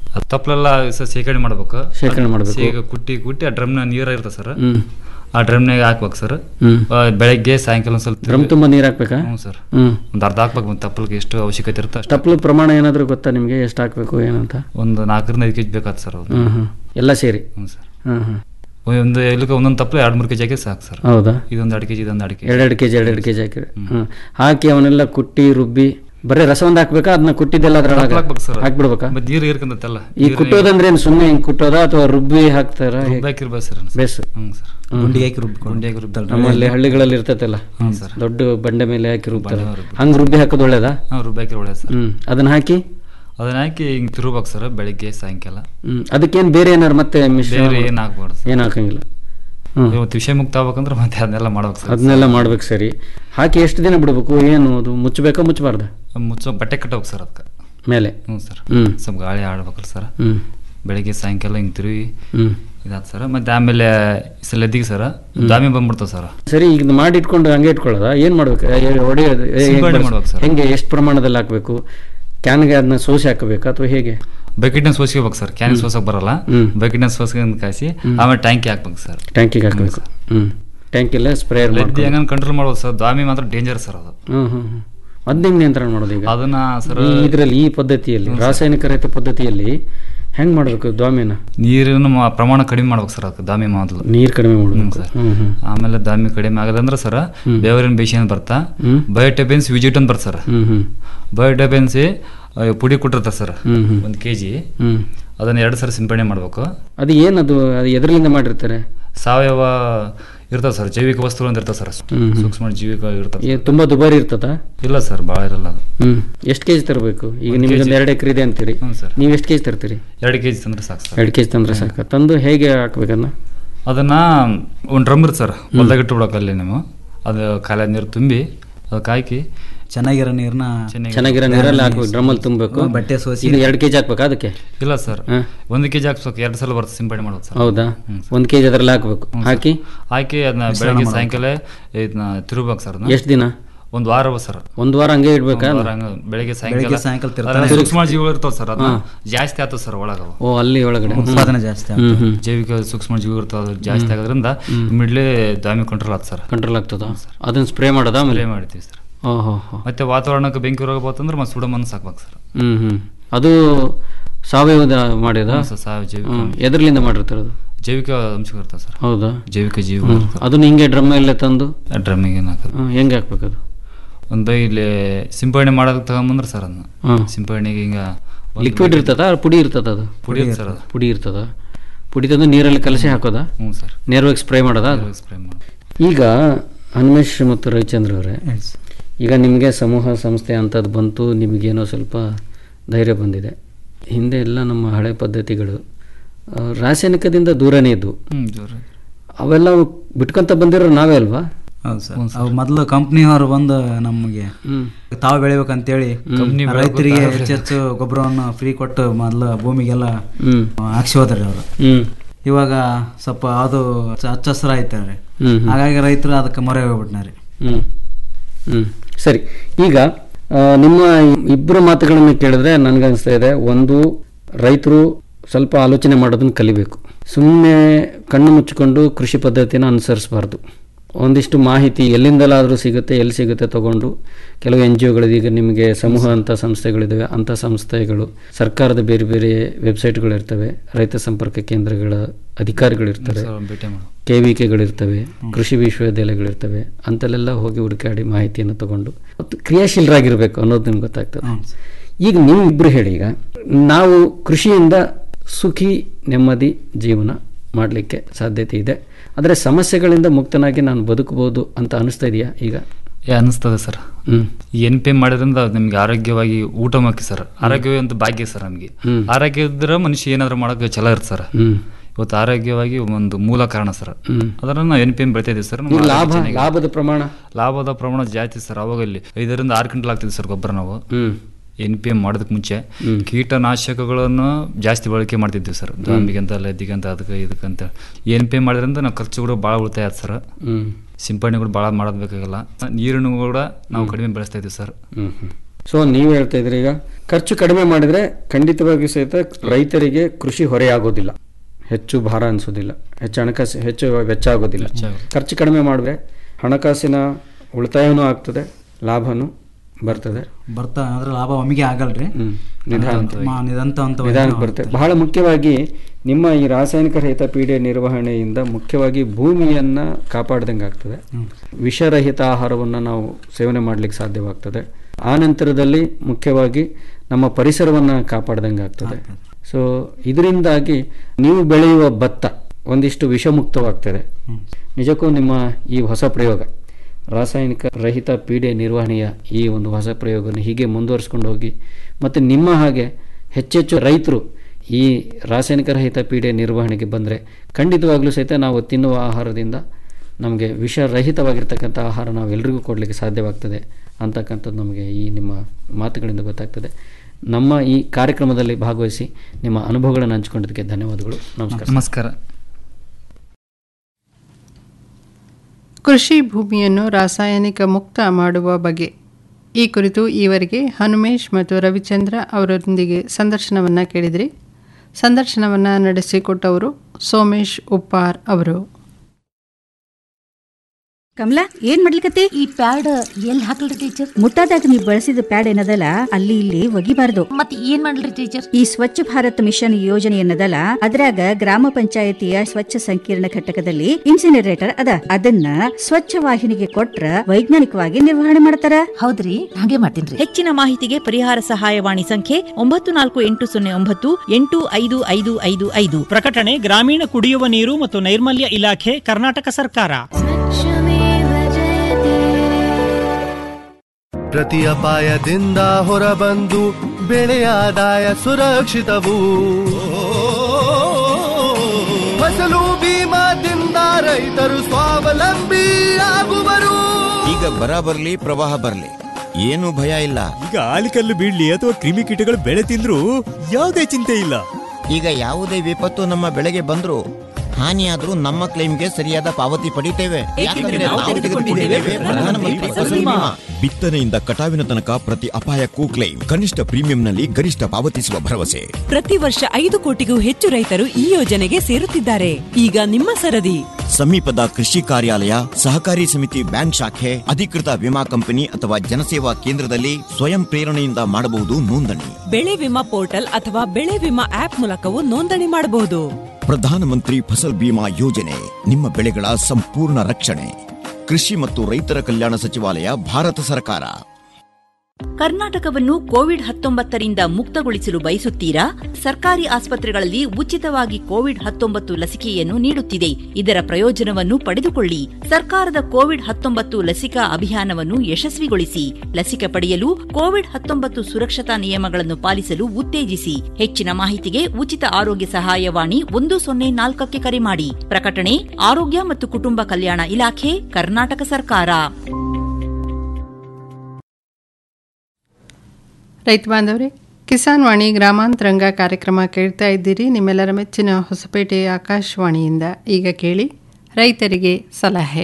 ಅದು ತಪ್ಪಲೆಲ್ಲ ಸ- ಶೇಖರಣೆ ಮಾಡ್ಬೇಕು ಶೇಖರಣೆ ಅದ್ ಮಾಡ್ಬೇಕು. ಶೇಖ- ಕುಟ್ಟಿ ಕುಟ್ಟಿ ಆ ಡ್ರಮ್ನ ನೀರ ಇರ್ತದೆ ಸರ್ ಹ್ಮ್. ಆ ಡ್ರಮ್ನಾಗ ಹಾಕ್ಬೇಕು ಸರ್ ಹ್ಮ್. ಆ, ಬೆಳಗ್ಗೆ ಸಾಯಂಕಾಲ ಒಂದ್ ಸ್ವಲ್ಪ ಡ್ರಮ್ ತುಂಬ ನೀರು ಹಾಕ್ಬೇಕಾ ಹ್ಞೂ ಸರ್ ಹ್ಮ್. ಒಂದು ಅರ್ಧ ಹಾಕ್ಬೇಕು ಒಂದು ತಪ್ಪಲಿಗೆ ಎಷ್ಟು ಅವಶ್ಯಕತೆ ಇರುತ್ತೆ ಅಷ್ಟು ತಪ್ಪಲು ಪ್ರಮಾಣ ಏನಾದರೂ ಗೊತ್ತಾ ನಿಮಗೆ ಎಷ್ಟು ಹಾಕಬೇಕು ಏನಂತ ಒಂದು ನಾಲ್ಕರಿಂದ ಐದು ಕೆಜಿ ಬೇಕಾಗ್ತದೆ ಸರ್ ಅದು ಹ್ಮ್ ಹ್ಮ್ ಎಲ್ಲ ಸೇರಿ ಹ್ಞೂ ಸರ್ ಹ್ಮ್ ಹ್ಮ್ ಒಂದು ಎಲ್ಲಿಗೆ ಒಂದೊಂದು ತಪ್ಪಲು ಎರಡು ಮೂರು ಕೆಜಿ ಹಾಕಿ ಸಾಕು ಸರ್ ಹೌದಾ ಇದೊಂದು ಎರಡು ಕೆಜಿ ಇದೊಂದು ಎರಡು ಕೆಜಿ ಎರಡೆರಡು ಕೆ ಜಿ ಎರಡೆರಡು ಕೆ ಜಿ ಹಾಕಿರಿ ಹ್ಮ್ ಹಾಕಿ ಅವನ್ನೆಲ್ಲ ಕುಟ್ಟಿ ರುಬ್ಬಿ ಬರೀ ರಸ ಒಂದು ಹಾಕ್ಬೇಕಾ ಅದನ್ನ ಕುಟ್ಟಿದ್ದೆಲ್ಲ ಅದ್ರೊಳಗೆ ಹಾಕ್ಬೇಕು ಸರ್ ಹಾಕ್ಬಿಡ್ಬೇಕಾ ಮತ್ತೆ ನೀರು ಇರ್ಕಂತಲ್ಲ ಈ ಕುಟ್ಟೋದಂದ್ರೆ ಏನು ಸುಮ್ಮನೆ ಹಿಂಗೆ ಕುಟ್ಟೋದಾ ಅಥವಾ ರುಬ್ಬಿ ಹಾಕ್ತಾರ ರುಬ್ಬಾಕಿರ್ಬೋದು ಸರ್ ಬೇಸ್ ಹ್ಞೂ ಸರ್ ಗುಂಡಿಗೆ ಹಾಕಿ ರುಬ್ಕೊಂಡು ಗುಂಡಿ ಹಾಕಿ ರುಬ್ಬಿ ನಮ್ಮಲ್ಲಿ ಹಳ್ಳಿಗಳಲ್ಲಿ ಇರ್ತೈತಲ್ಲ ಹ್ಞೂ ಸರ್ ದೊಡ್ಡ ಬಂಡೆ ಮೇಲೆ ಹಾಕಿ ರುಬ್ತಾರೆ ಬಂಡೆ ರುಬ್ಬಿ. ಹಂಗೆ ರುಬ್ಬಿ ಹಾಕೋದು ಒಳ್ಳೇದಾ ಹಾಂ ರುಬ್ಬಾಕಿ ಒಳ್ಳೆಯದು ಸರ್ ಹ್ಮ್ ಅದನ್ನ ಹಾಕಿ ಅದನ್ನ ಹಾಕಿ ಹಿಂಗೆ ತಿರುಗ್ಬೇಕು ಸರ್ ಬೆಳಿಗ್ಗೆ ಸಾಯಂಕಾಲ ಹ್ಮ್ ಅದಕ್ಕೇನು ಬೇರೆ ಏನಾರು ಮತ್ತೆ ಮಿಶ್ರ ಬೇರೆ ಏನು ಹಾಕ್ಬಾರ್ದು ಸರ್ ಏನು ಹಾಕಂಗಿಲ್ಲ ಹ್ಮ್ ಇವತ್ತು ವಿಷಯ ಮುಕ್ತ ಆಗ್ಬೇಕಂದ್ರೆ ಮತ್ತೆ ಅದನ್ನೆಲ್ಲ ಮಾಡ್ಬೇಕು ಸರ್ ಅದನ್ನೆಲ್ಲ ಮಾಡ್ಬೇಕು ಸರಿ ಹಾಕಿ ಎಷ್ಟು ದಿನ ಬಿಡ್ಬೇಕು ಏನು ಅದು ಮುಚ್ಚಬೇಕಾ ಮುಚ್ಚಬಾರ್ದ ಮುಚ್ಚೋ ಬಟ್ಟೆ ಕಟ್ಟಬೇಕು ಸರ್ ಅದಕ್ಕೆ ಮೇಲೆ ಹ್ಞೂ ಸರ್ ಹ್ಮ್. ಸ್ವಲ್ಪ ಗಾಳಿ ಆಡ್ಬೇಕಲ್ಲ ಸರ್ ಹ್ಮ್. ಬೆಳಿಗ್ಗೆ ಸಾಯಂಕಾಲ ಹಿಂಗೆ ತಿರುಗಿ ಹ್ಮ್. ಇದಾತ್ ಸರ್ ಮತ್ತೆ ಆಮೇಲೆ ಸಲದ್ದಿಗೆ ಸರ್ ದಾಮಿ ಬಂದ್ಬಿಡ್ತಾವೆ ಸರ್ ಸರಿ ಈಗ ಮಾಡಿ ಇಟ್ಕೊಂಡು ಹಂಗೆ ಇಟ್ಕೊಳ್ಳೋದಾ ಏನು ಮಾಡ್ಬೇಕು ಏ- ಹೊಡೆಯೋದು ಏ- ಹೆಂಗ್ ಸಿಂಪಡಣೆ ಬಳಸ್- ಮಾಡ್ಬೇಕು ಸರ್. ಹೆಂಗೆ ಎಷ್ಟು ಪ್ರಮಾಣದಲ್ಲಿ ಹಾಕಬೇಕು ಕ್ಯಾನ್ಗೆ ಅದನ್ನ ಸೋಸಿ ಹಾಕಬೇಕಾ ಅಥವಾ ಹೇಗೆ ಬಕೆಟ್ನ ಸೋಸ್ಕೋಬೇಕು ಸರ್ ಕ್ಯಾನ್ ಹ್ಮ್. ಸೋಸಕ್ ಬರಲ್ಲ ಹ್ಮ್. ಬಕೆಟ್ನ ಸೋಸ್ಕೊಂಡು ಕಾಯಿಸಿ ಹ್ಮ್. ಆಮೇಲೆ ಟ್ಯಾಂಕಿ ಹಾಕ್ಬೇಕು ಸರ್ ಟ್ಯಾಂಕಿಗೆ ಹಾಕಬೇಕು ಹ್ಮ್ ಟ್ಯಾಂಕಿಲ್ಲ ಸ್ಪ್ರೇಯರ್ ಲದ್ದಿ ಹೆಂಗ ಕಂಟ್ರೋಲ್ ಮಾಡ್ಬೋದು ಸರ್ ದಾಮಿ ಮಾತ್ರ ಡೇಂಜರ್ ಸರ್ ಅದು ಹ್ಮ್ ಹ್ಮ್ ಹ್ಮ್ ಅದನ್ನ ಹೆಂಗ್ ನಿಯಂತ್ರಣ ಮಾಡೋದು ಈಗ ಅದನ್ನ ಸರ್ ಈ ಇದರಲ್ಲಿ ಈ ಪದ್ಧತಿಯಲ್ಲಿ ರಾಸಾಯನಿಕ ರಹಿತ ಪದ್ಧತಿಯಲ್ಲಿ ಹೆಂಗ್ ಮಾಡ್ಬೇಕು ದ್ವಾಮಿನ ನೀರಿನ ಮ- ಪ್ರಮಾಣ ಕಡಿಮೆ ಮಾಡ್ಬೇಕು ಸರ್ ಅದಕ್ಕೆ ದಾಮಿ ಮೊದಲು ನೀರ್ ಕಡಿಮೆ ಹ್ಮ್ ಮಾಡ್ಬೇಕು ಸರ್ ಹ್ಮ್ ಹ್ಮ್ ಆಮೇಲೆ ದಾಮಿ ಕಡಿಮೆ ಆಗದಂದ್ರೆ ಸರ್ ಹ್ಮ್. ಬೇವರಿನ ಬೇಷಿ ಅಂತ ಬರ್ತಾ ಹ್ಮ್. ಬಯೋಟೆಬೆನ್ಸ್ ವಿಜಿಟ್ ಅಂತ ಬರ್ತ ಸರ್ ಹ್ಮ್ ಹ್ಮ್ ಬಯೋಟೆಬೆನ್ಸಿ ಪುಡಿ ಕೊಟ್ಟಿರ್ತಾರೆ ಸರ್ ಹ್ಮ್ ಹ್ಮ್. ಒಂದು ಕೆ ಜಿ ಹ್ಮ್ ಅದನ್ನ ಎರಡು ಸಲ ಸಿಂಪಡಣೆ ಮಾಡಬೇಕು ಅದು ಏನದು ಅದು ಎದರಿಂದ ಮಾಡಿರ್ತಾರೆ ಸಾವಯವ ಇರ್ತದೆ ಸರ್ ಜೈವಿಕ ವಸ್ತುಗಳು ಅಂತ ಇರ್ತದೆ ಸರ್ ಹ್ಮ್ ಹ್ಮ್. ಸೂಕ್ಷ್ಮ ಜೀವಿಕ ಇರ್ತದೆ ಏ, ತುಂಬಾ ದುಬಾರಿ ಇರ್ತದಾ ಇಲ್ಲ ಸರ್ ಭಾಳ ಇರಲ್ಲ ಅದು ಹ್ಮ್ ಎಷ್ಟು ಕೆಜಿ ತರಬೇಕು ಈಗ ಒಂದ್ ನಿಮ್ಗೆ kg. ಒಂದು ಎರಡು ಎಕರೆ ಇದೆ ಅಂತೀರಿ ಹ್ಞೂ ಸರ್. ನೀವು ಎಷ್ಟು ಕೆಜಿ ತರ್ತೀರಿ ಎರಡು ಕೆ ಜಿ ತಂದ್ರೆ ಸಾಕು ಸರ್ ಎರಡು ಕೆಜಿ ತಂದ್ರೆ ಸಾಕು ತಂದು ಹೇಗೆ ಹಾಕ್ಬೇಕನ್ನ ಅದನ್ನ ಒಂದು ಡ್ರಮ್ ಇರುತ್ತೆ ಸರ್ ಹೊಲ್ದಾಗ ಇಟ್ಟು ಬಿಡೋಕೆ ಅಲ್ಲಿ ನೀವು ಅದು ಖಾಲಿ ನೀರು ತುಂಬಿ ಅದಕ್ಕೆ ಹಾಕಿ ಚೆನ್ನಾಗಿರೋ ನೀರ್ನ ಚೆನ್ನಾಗಿರೋ ನೀರಲ್ಲಿ ಹಾಕ್ಬೇಕು ಡ್ರಮ್ಮಲ್ಲಿ ತುಂಬಬೇಕು ಹ್ಮ್, ಬಟ್ಟೆ ಸೋಸಿ ಇದು ಎರಡು ಕೆಜಿ ಹಾಕ್ಬೇಕಾ ಅದಕ್ಕೆ ಇಲ್ಲ ಸರ್ ಹಾ. ಒಂದು ಕೆಜಿ ಹಾಕ್ಬೇಕು ಎರಡು ಸಲ ಬರುತ್ತೆ ಸಿಂಪಡಣೆ ಮಾಡೋದು ಸರ್ ಹೌದಾ ಹ್ಮ್ ಸರ್. ಒಂದು ಕೆಜಿ ಅದ್ರಲ್ಲಿ ಹಾಕ್ಬೇಕು ಹ್ಞೂ ಸರ್. ಹಾಕಿ ಹಾಕಿ ಅದನ್ನ ಮಿಶ್ರಣ ಬೆಳಗ್ಗೆ ಮಾಡ್ಬೇಕು. ಸಾಯಂಕಾಲ ಇದನ್ನ ತಿರುಗ್ಬೇಕು ಸರ್ ಅದನ್ನ. ಎಷ್ಟು ದಿನ ಒಂದು ವಾರ ಸರ್ ಒಂದು ವಾರ ಹಂಗೆ ಇಡ್ಬೇಕಾ ಒಂದ್ ವಾರ ಹಂಗೆ ಬೆಳಗ್ಗೆ ಸಾಯಂಕಾಲ ಬೆಳಗ್ಗೆ ಸಾಯಂಕಾಲ ತಿರ್ಗ್ತಾ ಅದ್ರಲ್ಲಿ ಇರ್ಬೇಕು. ಸೂಕ್ಷ್ಮ ಜೀವಿಗಳು ಇರ್ತಾವ ಸರ್ ಅದನ್ನ ಹಾ. ಜಾಸ್ತಿ ಆಗ್ತದೆ ಸರ್ ಒಳಗ ಅವು. ಓ ಅಲ್ಲಿ ಒಳಗಡೆ ಹ್ಮ್. ಉತ್ಪಾದನೆ ಜಾಸ್ತಿ ಹ್ಮ್ ಹ್ಮ್ ಜೈವಿಕ ಸೂಕ್ಷ್ಮ ಜೀವಿ ಇರ್ತಾವ ಅದು ಜಾಸ್ತಿ ಆಗೋದ್ರಿಂದ ಇಮಿಡ್ಲಿ ದಾಮಿ ಕಂಟ್ರೋಲ್ ಆಗ್ತದೆ ಸರ್ ಕಂಟ್ರೋಲ್ ಆಗ್ತದ ಅದನ್ನ ಸ್ಪ್ರೇ ಮಾಡೋದಾ ಆಮೇಲೆ ಸ್ಪ್ರೇ ಮಾಡ್ತೀವಿ ಸರ್ ಓಹೋ ಹೋ ಮತ್ತೆ ವಾತಾವರಣಕ್ಕೆ ಬೆಂಕಿ ರೋಗ ಬಂತಂದ್ರೆ ಮತ್ತೆ ಸುಡಮನ್ನು ಸಾಕ್ಬೇಕು ಸರ್ ಹ್ಮ್ ಹ್ಮ್ ಅದು ಸಾವಯವದ ಮಾಡಿದ ಹ್ಞೂ ಸರ್, ಸಾವಯವ ಜೈವಿಕ ಹ್ಮ್. ಎದ್ರಲ್ಲಿಂದ ಮಾಡಿರ್ತಾರೆ ಅದು ಜೈವಿಕ ಅಂಶಗಳು ಇರ್ತಾವೆ ಸರ್ ಹೌದಾ ಜೈವಿಕ ಜೀವಿಗಳು ಹ್ಮ್. ಇರ್ತಾವೆ. ಅದನ್ನ ಹಿಂಗೆ ಡ್ರಮ್ ಎಲ್ಲ ತಂದು ಡ್ರಮ್ಮಿಗೆ ಏನು ಹಾಕೋದು ಹ್ಮ್, ಹೆಂಗೆ ಹಾಕ್ಬೇಕದು ಒಂದು ಇಲ್ಲಿ ಸಿಂಪಡಣೆ ಮಾಡೋದಕ್ಕೆ ತಗೊಂಬಂದ್ರೆ ಸರ್ ಅದನ್ನ ಹ್ಮ್. ಸಿಂಪಡಣೆಗೆ ಹಿಂಗ ಒಂದು ಲಿಕ್ವಿಡ್ ಇರ್ತದ ಪುಡಿ ಇರ್ತದ ಅದು ಪುಡಿ ಇರ್ತದೆ ಸರ್ ಅದು. ಪುಡಿ ಇರ್ತದ ಪುಡಿ ತಂದು ನೀರಲ್ಲಿ ಕಲಸಿ ಹಾಕೋದಾ ಹ್ಞೂ ಸರ್ ನೇರವಾಗಿ ಸ್ಪ್ರೇ ಮಾಡೋದಾ ಅದು? ಸ್ಪ್ರೇ ಮಾಡೋದು ಈಗ ಹನುಮೇಶ್ ಮತ್ತು ರವಿಚಂದ್ರ ಅವರೇ ಈಗ ನಿಮಗೆ ಸಮೂಹ ಸಂಸ್ಥೆ ಅಂಥದ್ದು ಬಂತು ನಿಮಗೇನೋ ಸ್ವಲ್ಪ ಧೈರ್ಯ ಬಂದಿದೆ ಹಿಂದೆ ಎಲ್ಲ ನಮ್ಮ ಹಳೆ ಪದ್ಧತಿಗಳು ಆ, ರಾಸಾಯನಿಕದಿಂದ ದೂರನೇ ಇದ್ವು ಹ್ಞೂ ಜೋರ ಅವೆಲ್ಲ ಬಿಟ್ಕೊಂತ ಬಂದಿರೋ ನಾವೇ ಅಲ್ವಾ ಹೌದು ಸರ್ ಅವು ಮೊದಲು ಕಂಪ್ನಿಯವರು ಬಂದು ನಮಗೆ ತಾವು ಬೆಳಿಬೇಕಂತೇಳಿ ಕಂಪ್ನಿ ರೈತರಿಗೆ ಬೆಳ್ಕೊತಾ ಹೆಚ್ಚೆಚ್ಚು ಗೊಬ್ಬರವನ್ನು ಫ್ರೀ ಕೊಟ್ಟು ಮೊದಲು ಭೂಮಿಗೆಲ್ಲ ಹ್ಮ್. ಹಾಕ್ಸಿ ಹೋದ್ರಿ ಅವರು ಹ್ಮ್ ಇವಾಗ ಸ್ವಲ್ಪ ಅದು ಹಚ್ಚ ಹಚ್ಚ ಹಸ್ರು ಆಯ್ತಾರೆ ಹ್ಮ್, ಹ್ಮ್. ಹಾಗಾಗಿ ರೈತರು ಅದಕ್ಕೆ ಮೊರೆ ಹೋಗ್ಬಿಟ್ನಾರಿ ಹ್ಮ್ ಹ್ಮ್ ಸರಿ ಈಗ ಆ, ನಿಮ್ಮ ಇಬ್ಬರು ಮಾತುಗಳನ್ನು ಕೇಳಿದ್ರೆ ನನಗನ್ನಿಸ್ತಾ ಇದೆ ಒಂದು ರೈತರು ಸ್ವಲ್ಪ ಆಲೋಚನೆ ಮಾಡೋದನ್ನ ಕಲಿಬೇಕು ಸುಮ್ಮನೆ ಕಣ್ಣು ಮುಚ್ಚಿಕೊಂಡು ಕೃಷಿ ಪದ್ಧತಿನ ಅನುಸರಿಸಬಾರ್ದು ಒಂದಿಷ್ಟು ಮಾಹಿತಿ ಎಲ್ಲಿಂದಲಾದರೂ ಸಿಗುತ್ತೆ ಎಲ್ಲಿ ಸಿಗುತ್ತೆ ತಗೊಂಡು ಕೆಲವು ಎನ್ ಜಿ ಒಗಳು ಈಗ ನಿಮಗೆ ಸಮೂಹ ಅಂತ ಸಂಸ್ಥೆಗಳಿದ್ದಾವೆ ಅಂಥ ಸಂಸ್ಥೆಗಳು ಸರ್ಕಾರದ ಬೇರೆ ಬೇರೆ ವೆಬ್ಸೈಟ್ಗಳಿರ್ತವೆ ರೈತ ಸಂಪರ್ಕ ಕೇಂದ್ರಗಳ ಅಧಿಕಾರಿಗಳಿರ್ತಾರೆ ಸರ್, ಭೇಟಿ ಮಾಡು. ಕೆ ವಿ ಕೆಗಳಿರ್ತವೆ ಕೃಷಿ ವಿಶ್ವವಿದ್ಯಾಲಯಗಳಿರ್ತವೆ ಅಂತಲ್ಲೆಲ್ಲ ಹೋಗಿ ಹುಡುಕಾಡಿ ಮಾಹಿತಿಯನ್ನು ತಗೊಂಡು ಮತ್ತು ಕ್ರಿಯಾಶೀಲರಾಗಿರ್ಬೇಕು ಅನ್ನೋದು ನಿಮ್ಗೆ ಗೊತ್ತಾಗ್ತದೆ ಈಗ ನೀವು ಇಬ್ಬರು ಹೇಳಿ ಈಗ ನಾವು ಕೃಷಿಯಿಂದ ಸುಖಿ ನೆಮ್ಮದಿ ಜೀವನ ಮಾಡಲಿಕ್ಕೆ ಸಾಧ್ಯತೆ ಇದೆ ಆದರೆ ಸಮಸ್ಯೆಗಳಿಂದ ಮುಕ್ತನಾಗಿ ನಾನು ಬದುಕಬಹುದು ಅಂತ ಅನಿಸ್ತಾ ಇದೆಯಾ ಈಗ ಏ ಅನಿಸ್ತದೆ ಸರ್ ಹ್ಮ್. ಈ ಎನ್ ಪಿ ಎಂ ಮಾಡೋದ್ರಿಂದ ಅದು ನಿಮ್ಗೆ ಆರೋಗ್ಯವಾಗಿ ಊಟ ಮುಖ್ಯ ಸರ್ ಆರೋಗ್ಯವೇ ಒಂದು ಭಾಗ್ಯ ಸರ್ ನಮಗೆ ಹ್ಮ್. ಆರೋಗ್ಯ ಇದ್ರೆ ಮನುಷ್ಯ ಏನಾದ್ರು ಮಾಡೋಕೆ ಛಲ ಇರುತ್ತೆ ಸರ್ ಹ್ಮ್. ಇವತ್ತು ಆರೋಗ್ಯವಾಗಿ ಒಂದು ಮೂಲ ಕಾರಣ ಸರ್ ಹ್ಮ್. ಅದನ್ನ ನಾವು ಎನ್ ಪಿ ಎಂ ಬೆಳಿತಾ ಇದೀವಿ ಸರ್ ನಮ್ಮ ಈಗ ಆರೋಗ್ಯ ಲಾಭ ಚೆನ್ನಾಗಿದೆ. ಲಾಭದ ಪ್ರಮಾಣ ಲಾಭದ ಪ್ರಮಾಣ ಜಾಸ್ತಿ ಸರ್ ಅವಾಗ ಇಲ್ಲಿ ಐದರಿಂದ ಆರು ಕ್ವಿಂಟಲ್ ಆಗ್ತಿದೆ ಸರ್ ಗೊಬ್ಬರ ನಾವು ಹ್ಮ್. ಎನ್ ಪಿ ಎಂ ಮಾಡೋದಕ್ಕೆ ಮುಂಚೆ ಹ್ಮ್. ಕೀಟನಾಶಕಗಳನ್ನು ಜಾಸ್ತಿ ಬಳಕೆ ಮಾಡ್ತಿದ್ವಿ ಸರ್ ದಾಂಬಿಗಂತ ಲದ್ದಿಗಂತ ಅದಕ್ಕೆ ಇದಕ್ಕಂತ ಎನ್ ಪಿ ಎಂ ಮಾಡೋದ್ರಿಂದ ನಾವು ಖರ್ಚುಗಳು ಭಾಳ ಉಳಿತಾಯ ಆಯ್ತು ಸರ್ ಹ್ಮ್. ಸಿಂಪಡಣೆಗಳು ಭಾಳ ಮಾಡೋದು ಬೇಕಾಗಲ್ಲ ನೀರನ್ನು ಕೂಡ ನಾವು ಕಡಿಮೆ ಬೆಳೆಸ್ತಾ ಇದ್ದೀವಿ ಸರ್ ಹ್ಮ್ ಹ್ಮ್ ಸೊ ನೀವು ಹೇಳ್ತಾ ಇದ್ರಿ ಈಗ ಖರ್ಚು ಕಡಿಮೆ ಮಾಡಿದ್ರೆ ಖಂಡಿತವಾಗಿಯೂ ಸಹಿತ ರೈತರಿಗೆ ಕೃಷಿ ಹೊರೆಯಾಗೋದಿಲ್ಲ ಹೆಚ್ಚು ಭಾರ ಅನಿಸೋದಿಲ್ಲ ಹೆಚ್ಚು ಹಣಕಾಸು ಹೆಚ್ಚು ವೆಚ್ಚ ಆಗೋದಿಲ್ಲ ಖರ್ಚು ಕಡಿಮೆ ಮಾಡಿದ್ರೆ ಹಣಕಾಸಿನ ಉಳಿತಾಯನೂ ಆಗ್ತದೆ ಲಾಭನೂ ಬರ್ತದೆ ಬರ್ತಾ ಅದ್ರ ಲಾಭ ಒಮ್ಮಿಗೆ ಆಗಲ್ರಿ ನಿಧಾನವಾಗಿ. ಮಾ- ನಿಧಾನತ ಅಂತ ನಿಧಾನಕ್ಕೆ ಬರುತ್ತೆ ಬಹಳ ಮುಖ್ಯವಾಗಿ ನಿಮ್ಮ ಈ ರಾಸಾಯನಿಕ ರಹಿತ ಪೀಡೆ ನಿರ್ವಹಣೆಯಿಂದ ಮುಖ್ಯವಾಗಿ ಭೂಮಿಯನ್ನ ಕಾಪಾಡ್ದಂಗೆ ಆಗ್ತದೆ ವಿಷರಹಿತ ಆಹಾರವನ್ನು ನಾವು ಸೇವನೆ ಮಾಡ್ಲಿಕ್ಕೆ ಸಾಧ್ಯವಾಗ್ತದೆ ಆ ನಂತರದಲ್ಲಿ ಮುಖ್ಯವಾಗಿ ನಮ್ಮ ಪರಿಸರವನ್ನು ಕಾಪಾಡ್ದಂಗೆ ಆಗ್ತದೆ ಸೊ ಇದರಿಂದಾಗಿ ನೀವು ಬೆಳೆಯುವ ಭತ್ತ ಒಂದಿಷ್ಟು ವಿಷಮುಕ್ತವಾಗ್ತದೆ ನಿಜಕ್ಕೂ ನಿಮ್ಮ ಈ ಹೊಸ ಪ್ರಯೋಗ ರಾಸಾಯನಿಕ ರಹಿತ ಪೀಡೆ ನಿರ್ವಹಣೆಯ ಈ ಒಂದು ಹೊಸ ಪ್ರಯೋಗವನ್ನು ಹೀಗೆ ಮುಂದುವರಿಸ್ಕೊಂಡು ಹೋಗಿ ಮತ್ತು ನಿಮ್ಮ ಹಾಗೆ ಹೆಚ್ಚೆಚ್ಚು ರೈತರು ಈ ರಾಸಾಯನಿಕ ರಹಿತ ಪೀಡೆ ನಿರ್ವಹಣೆಗೆ ಬಂದರೆ ಖಂಡಿತವಾಗ್ಲೂ ಸಹಿತ ನಾವು ತಿನ್ನುವ ಆಹಾರದಿಂದ ನಮಗೆ ವಿಷರಹಿತವಾಗಿರ್ತಕ್ಕಂಥ ಆಹಾರ ನಾವು ಎಲ್ರಿಗೂ ಕೊಡಲಿಕ್ಕೆ ಸಾಧ್ಯವಾಗ್ತದೆ ಅಂತಕ್ಕಂಥದ್ದು ನಮಗೆ ಈ ನಿಮ್ಮ ಮಾತುಗಳಿಂದ ಗೊತ್ತಾಗ್ತದೆ ನಮ್ಮ ಈ ಕಾರ್ಯಕ್ರಮದಲ್ಲಿ ಭಾಗವಹಿಸಿ ನಿಮ್ಮ ಅನುಭವಗಳನ್ನು ಹಂಚಿಕೊಂಡಿದ್ದಕ್ಕೆ ಧನ್ಯವಾದಗಳು ನಮಸ್ಕಾರ ನಮಸ್ಕಾರ ಕೃಷಿ ಭೂಮಿಯನ್ನು ರಾಸಾಯನಿಕ ಮುಕ್ತ ಮಾಡುವ ಬಗ್ಗೆ ಈ ಕುರಿತು ಈವರೆಗೆ ಹನುಮೇಶ್ ಮತ್ತು ರವಿಚಂದ್ರ ಅವರೊಂದಿಗೆ ಸಂದರ್ಶನವನ್ನು ಕೇಳಿದ್ರಿ ಸಂದರ್ಶನವನ್ನು ನಡೆಸಿಕೊಟ್ಟವರು ಸೋಮೇಶ್ ಉಪ್ಪಾರ್ ಅವರು ಕಮಲಾ ಏನ್ ಮಾಡ್ಲಿಕತ್ತಿ ಈ ಪ್ಯಾಡ್ ಎಲ್ಲಿ ಹಾಕಲ್ರಿ ಟೀಚರ್ ಮುಟ್ಟಾದಾಗ ನೀವು ಬಳಸಿದ ಪ್ಯಾಡ್ ಏನದಲ್ಲ ಅಲ್ಲಿ ಇಲ್ಲಿ ಒಗಿಬಾರ್ದು ಮತ್ ಏನ್ ಮಾಡ್ಲಿ ಟೀಚರ್ ಈ ಸ್ವಚ್ಛ ಭಾರತ್ ಮಿಷನ್ ಯೋಜನೆ ಏನದಲ್ಲ ಅದ್ರಾಗ ಗ್ರಾಮ ಪಂಚಾಯತಿಯ ಸ್ವಚ್ಛ ಸಂಕೀರ್ಣ ಘಟಕದಲ್ಲಿ ಇನ್ಸಿನರೇಟರ್ ಅದ ಅದನ್ನ ಸ್ವಚ್ಛ ವಾಹಿನಿಗೆ ಕೊಟ್ರ ವೈಜ್ಞಾನಿಕವಾಗಿ ನಿರ್ವಹಣೆ ಮಾಡ್ತಾರ ಹೌದ್ರಿ ಹಾಗೆ ಮಾಡ್ತೀನಿ ಹೆಚ್ಚಿನ ಮಾಹಿತಿಗೆ ಪರಿಹಾರ ಸಹಾಯವಾಣಿ ಸಂಖ್ಯೆ ಒಂಬತ್ತು ನಾಲ್ಕು ಎಂಟು ಸೊನ್ನೆ ಒಂಬತ್ತು ಎಂಟು ಐದು ಐದು ಐದು ಐದು ಪ್ರಕಟಣೆ ಗ್ರಾಮೀಣ ಕುಡಿಯುವ ನೀರು ಮತ್ತು ನೈರ್ಮಲ್ಯ ಇಲಾಖೆ ಕರ್ನಾಟಕ ಸರ್ಕಾರ ಪ್ರತಿ ಅಪಾಯದಿಂದ ಹೊರಬಂದು ಬೆಳೆಯ ಆದಾಯ ಸುರಕ್ಷಿತವು ಫಸಲು ಬೀಮಾದಿಂದ ರೈತರು ಸ್ವಾವಲಂಬಿ ಆಗುವರು ಈಗ ಬರ ಬರ್ಲಿ ಪ್ರವಾಹ ಬರ್ಲಿ ಏನು ಭಯ ಇಲ್ಲ ಈಗ ಆಲಿಕಲ್ಲು ಬೀಳ್ಲಿ ಅಥವಾ ಕ್ರಿಮಿಕೀಟಗಳು ಬೆಳೆ ತಿಂದ್ರು ಯಾವುದೇ ಚಿಂತೆ ಇಲ್ಲ ಈಗ ಯಾವುದೇ ವಿಪತ್ತು ನಮ್ಮ ಬೆಳೆಗೆ ಬಂದ್ರು ಹಾನಿಯಾದ್ರೂ ನಮ್ಮ ಕ್ಲೈಮ್ಗೆ ಸರಿಯಾದ ಪಾವತಿ ಪಡಿತೇವೆ ಯಾಕಂದ್ರೆ ನಾವು ತೆಗೆದುಕೊಂಡಿದ್ದೇವೆ ಪ್ರಧಾನಮಂತ್ರಿ ಫಸಲ್ ಬಿಮಾ. ಬಿತ್ತನೆಯಿಂದ ಕಟಾವಿನ ತನಕ ಪ್ರತಿ ಅಪಾಯಕ್ಕೂ ಕ್ಲೈಮ್ ಕನಿಷ್ಠ ಪ್ರೀಮಿಯಂನಲ್ಲಿ ಗರಿಷ್ಠ ಪಾವತಿಸುವ ಭರವಸೆ ಪ್ರತಿ ವರ್ಷ ಐದು ಕೋಟಿಗೂ ಹೆಚ್ಚು ರೈತರು ಈ ಯೋಜನೆಗೆ ಸೇರುತ್ತಿದ್ದಾರೆ ಈಗ ನಿಮ್ಮ ಸರದಿ ಸಮೀಪದ ಕೃಷಿ ಕಾರ್ಯಾಲಯ ಸಹಕಾರಿ ಸಮಿತಿ ಬ್ಯಾಂಕ್ ಶಾಖೆ ಅಧಿಕೃತ ವಿಮಾ ಕಂಪನಿ ಅಥವಾ ಜನಸೇವಾ ಕೇಂದ್ರದಲ್ಲಿ ಸ್ವಯಂ ಪ್ರೇರಣೆಯಿಂದ ಮಾಡಬಹುದು ನೋಂದಣಿ ಬೆಳೆ ವಿಮಾ ಪೋರ್ಟಲ್ ಅಥವಾ ಬೆಳೆ ವಿಮಾ ಆಪ್ ಮೂಲಕವೂ ನೋಂದಣಿ ಮಾಡಬಹುದು ಪ್ರಧಾನಮಂತ್ರಿ ಫಸಲ್ ಬಿಮಾ ಯೋಜನೆ ನಿಮ್ಮ ಬೆಳೆಗಳ ಸಂಪೂರ್ಣ ರಕ್ಷಣೆ ಕೃಷಿ ಮತ್ತು ರೈತರ ಕಲ್ಯಾಣ ಸಚಿವಾಲಯ ಭಾರತ ಸರ್ಕಾರ ಕರ್ನಾಟಕವನ್ನು ಕೋವಿಡ್ ಹತ್ತೊಂಬತ್ತರಿಂದ ಮುಕ್ತಗೊಳಿಸಲು ಬಯಸುತ್ತೀರಾ ಸರ್ಕಾರಿ ಆಸ್ಪತ್ರೆಗಳಲ್ಲಿ ಉಚಿತವಾಗಿ ಕೋವಿಡ್ ಹತ್ತೊಂಬತ್ತು ಲಸಿಕೆಯನ್ನು ನೀಡುತ್ತಿದೆ ಇದರ ಪ್ರಯೋಜನವನ್ನು ಪಡೆದುಕೊಳ್ಳಿ ಸರ್ಕಾರದ ಕೋವಿಡ್ ಹತ್ತೊಂಬತ್ತು ಲಸಿಕಾ ಅಭಿಯಾನವನ್ನು ಯಶಸ್ವಿಗೊಳಿಸಿ ಲಸಿಕೆ ಪಡೆಯಲು ಕೋವಿಡ್ ಹತ್ತೊಂಬತ್ತು ಸುರಕ್ಷತಾ ನಿಯಮಗಳನ್ನು ಪಾಲಿಸಲು ಉತ್ತೇಜಿಸಿ ಹೆಚ್ಚಿನ ಮಾಹಿತಿಗೆ ಉಚಿತ ಆರೋಗ್ಯ ಸಹಾಯವಾಣಿ ಒಂದು ಸೊನ್ನೆ ನಾಲ್ಕಕ್ಕೆ ಕರೆ ಮಾಡಿ ಪ್ರಕಟಣೆ ಆರೋಗ್ಯ ಮತ್ತು ಕುಟುಂಬ ಕಲ್ಯಾಣ ಇಲಾಖೆ ಕರ್ನಾಟಕ ಸರ್ಕಾರ ರೈತ ಬಾಂಧವರೇ ಕಿಸಾನ್ ವಾಣಿ ಗ್ರಾಮಾಂತರಂಗ ಕಾರ್ಯಕ್ರಮ ಕೇಳ್ತಾ ಇದ್ದೀರಿ ನಿಮ್ಮೆಲ್ಲರ ಮೆಚ್ಚಿನ ಹೊಸಪೇಟೆ ಆಕಾಶವಾಣಿಯಿಂದ ಈಗ ಕೇಳಿ ರೈತರಿಗೆ ಸಲಹೆ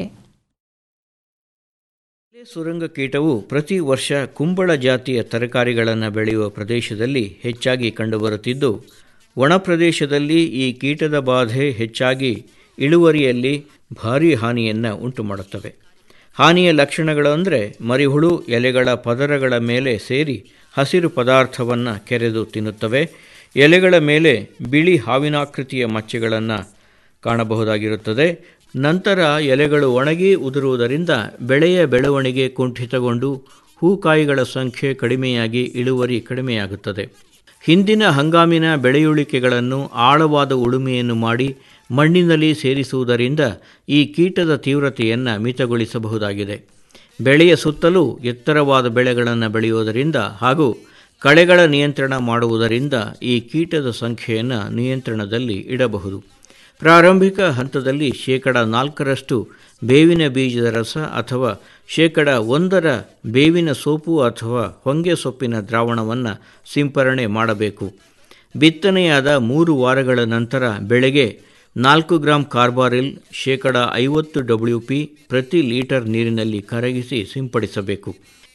ಸುರಂಗ ಕೀಟವು ಪ್ರತಿ ವರ್ಷ ಕುಂಬಳ ಜಾತಿಯ ತರಕಾರಿಗಳನ್ನು ಬೆಳೆಯುವ ಪ್ರದೇಶದಲ್ಲಿ ಹೆಚ್ಚಾಗಿ ಕಂಡುಬರುತ್ತಿದ್ದು ಒಣ ಪ್ರದೇಶದಲ್ಲಿ ಈ ಕೀಟದ ಬಾಧೆ ಹೆಚ್ಚಾಗಿ ಇಳುವರಿಯಲ್ಲಿ ಭಾರೀ ಹಾನಿಯನ್ನು ಉಂಟುಮಾಡುತ್ತವೆ ಹಾನಿಯ ಲಕ್ಷಣಗಳು ಅಂದರೆ ಮರಿಹುಳು ಎಲೆಗಳ ಪದರಗಳ ಮೇಲೆ ಸೇರಿ ಹಸಿರು ಪದಾರ್ಥವನ್ನು ಕೆರೆದು ತಿನ್ನುತ್ತವೆ ಎಲೆಗಳ ಮೇಲೆ ಬಿಳಿ ಹಾವಿನಾಕೃತಿಯ ಮಚ್ಚೆಗಳನ್ನು ಕಾಣಬಹುದಾಗಿರುತ್ತದೆ ನಂತರ ಎಲೆಗಳು ಒಣಗಿ ಉದುರುವುದರಿಂದ ಬೆಳೆಯ ಬೆಳವಣಿಗೆ ಕುಂಠಿತಗೊಂಡು ಹೂಕಾಯಿಗಳ ಸಂಖ್ಯೆ ಕಡಿಮೆಯಾಗಿ ಇಳುವರಿ ಕಡಿಮೆಯಾಗುತ್ತದೆ ಹಿಂದಿನ ಹಂಗಾಮಿನ ಬೆಳೆಯುಳಿಕೆಗಳನ್ನು ಆಳವಾದ ಉಳುಮೆಯನ್ನು ಮಾಡಿ ಮಣ್ಣಿನಲ್ಲಿ ಸೇರಿಸುವುದರಿಂದ ಈ ಕೀಟದ ತೀವ್ರತೆಯನ್ನು ಮಿತಗೊಳಿಸಬಹುದಾಗಿದೆ ಬೆಳೆಯ ಸುತ್ತಲೂ ಎತ್ತರವಾದ ಬೆಳೆಗಳನ್ನು ಬೆಳೆಯುವುದರಿಂದ ಹಾಗೂ ಕಳೆಗಳ ನಿಯಂತ್ರಣ ಮಾಡುವುದರಿಂದ ಈ ಕೀಟದ ಸಂಖ್ಯೆಯನ್ನು ನಿಯಂತ್ರಣದಲ್ಲಿ ಇಡಬಹುದು ಪ್ರಾರಂಭಿಕ ಹಂತದಲ್ಲಿ ಶೇಕಡ ನಾಲ್ಕರಷ್ಟು ಬೇವಿನ ಬೀಜದ ರಸ ಅಥವಾ ಶೇಕಡ ಒಂದರ ಬೇವಿನ ಸೋಪು ಅಥವಾ ಹೊಂಗೆ ಸೊಪ್ಪಿನ ದ್ರಾವಣವನ್ನು ಸಿಂಪರಣೆ ಮಾಡಬೇಕು ಬಿತ್ತನೆಯಾದ ಮೂರು ವಾರಗಳ ನಂತರ ಬೆಳೆಗೆ ನಾಲ್ಕು ಗ್ರಾಂ ಕಾರ್ಬಾರಿಲ್ ಶೇಕಡ ಐವತ್ತು ಡಬ್ಲ್ಯೂ ಪಿ ಪ್ರತಿ ಲೀಟರ್ ನೀರಿನಲ್ಲಿ ಕರಗಿಸಿ ಸಿಂಪಡಿಸಬೇಕು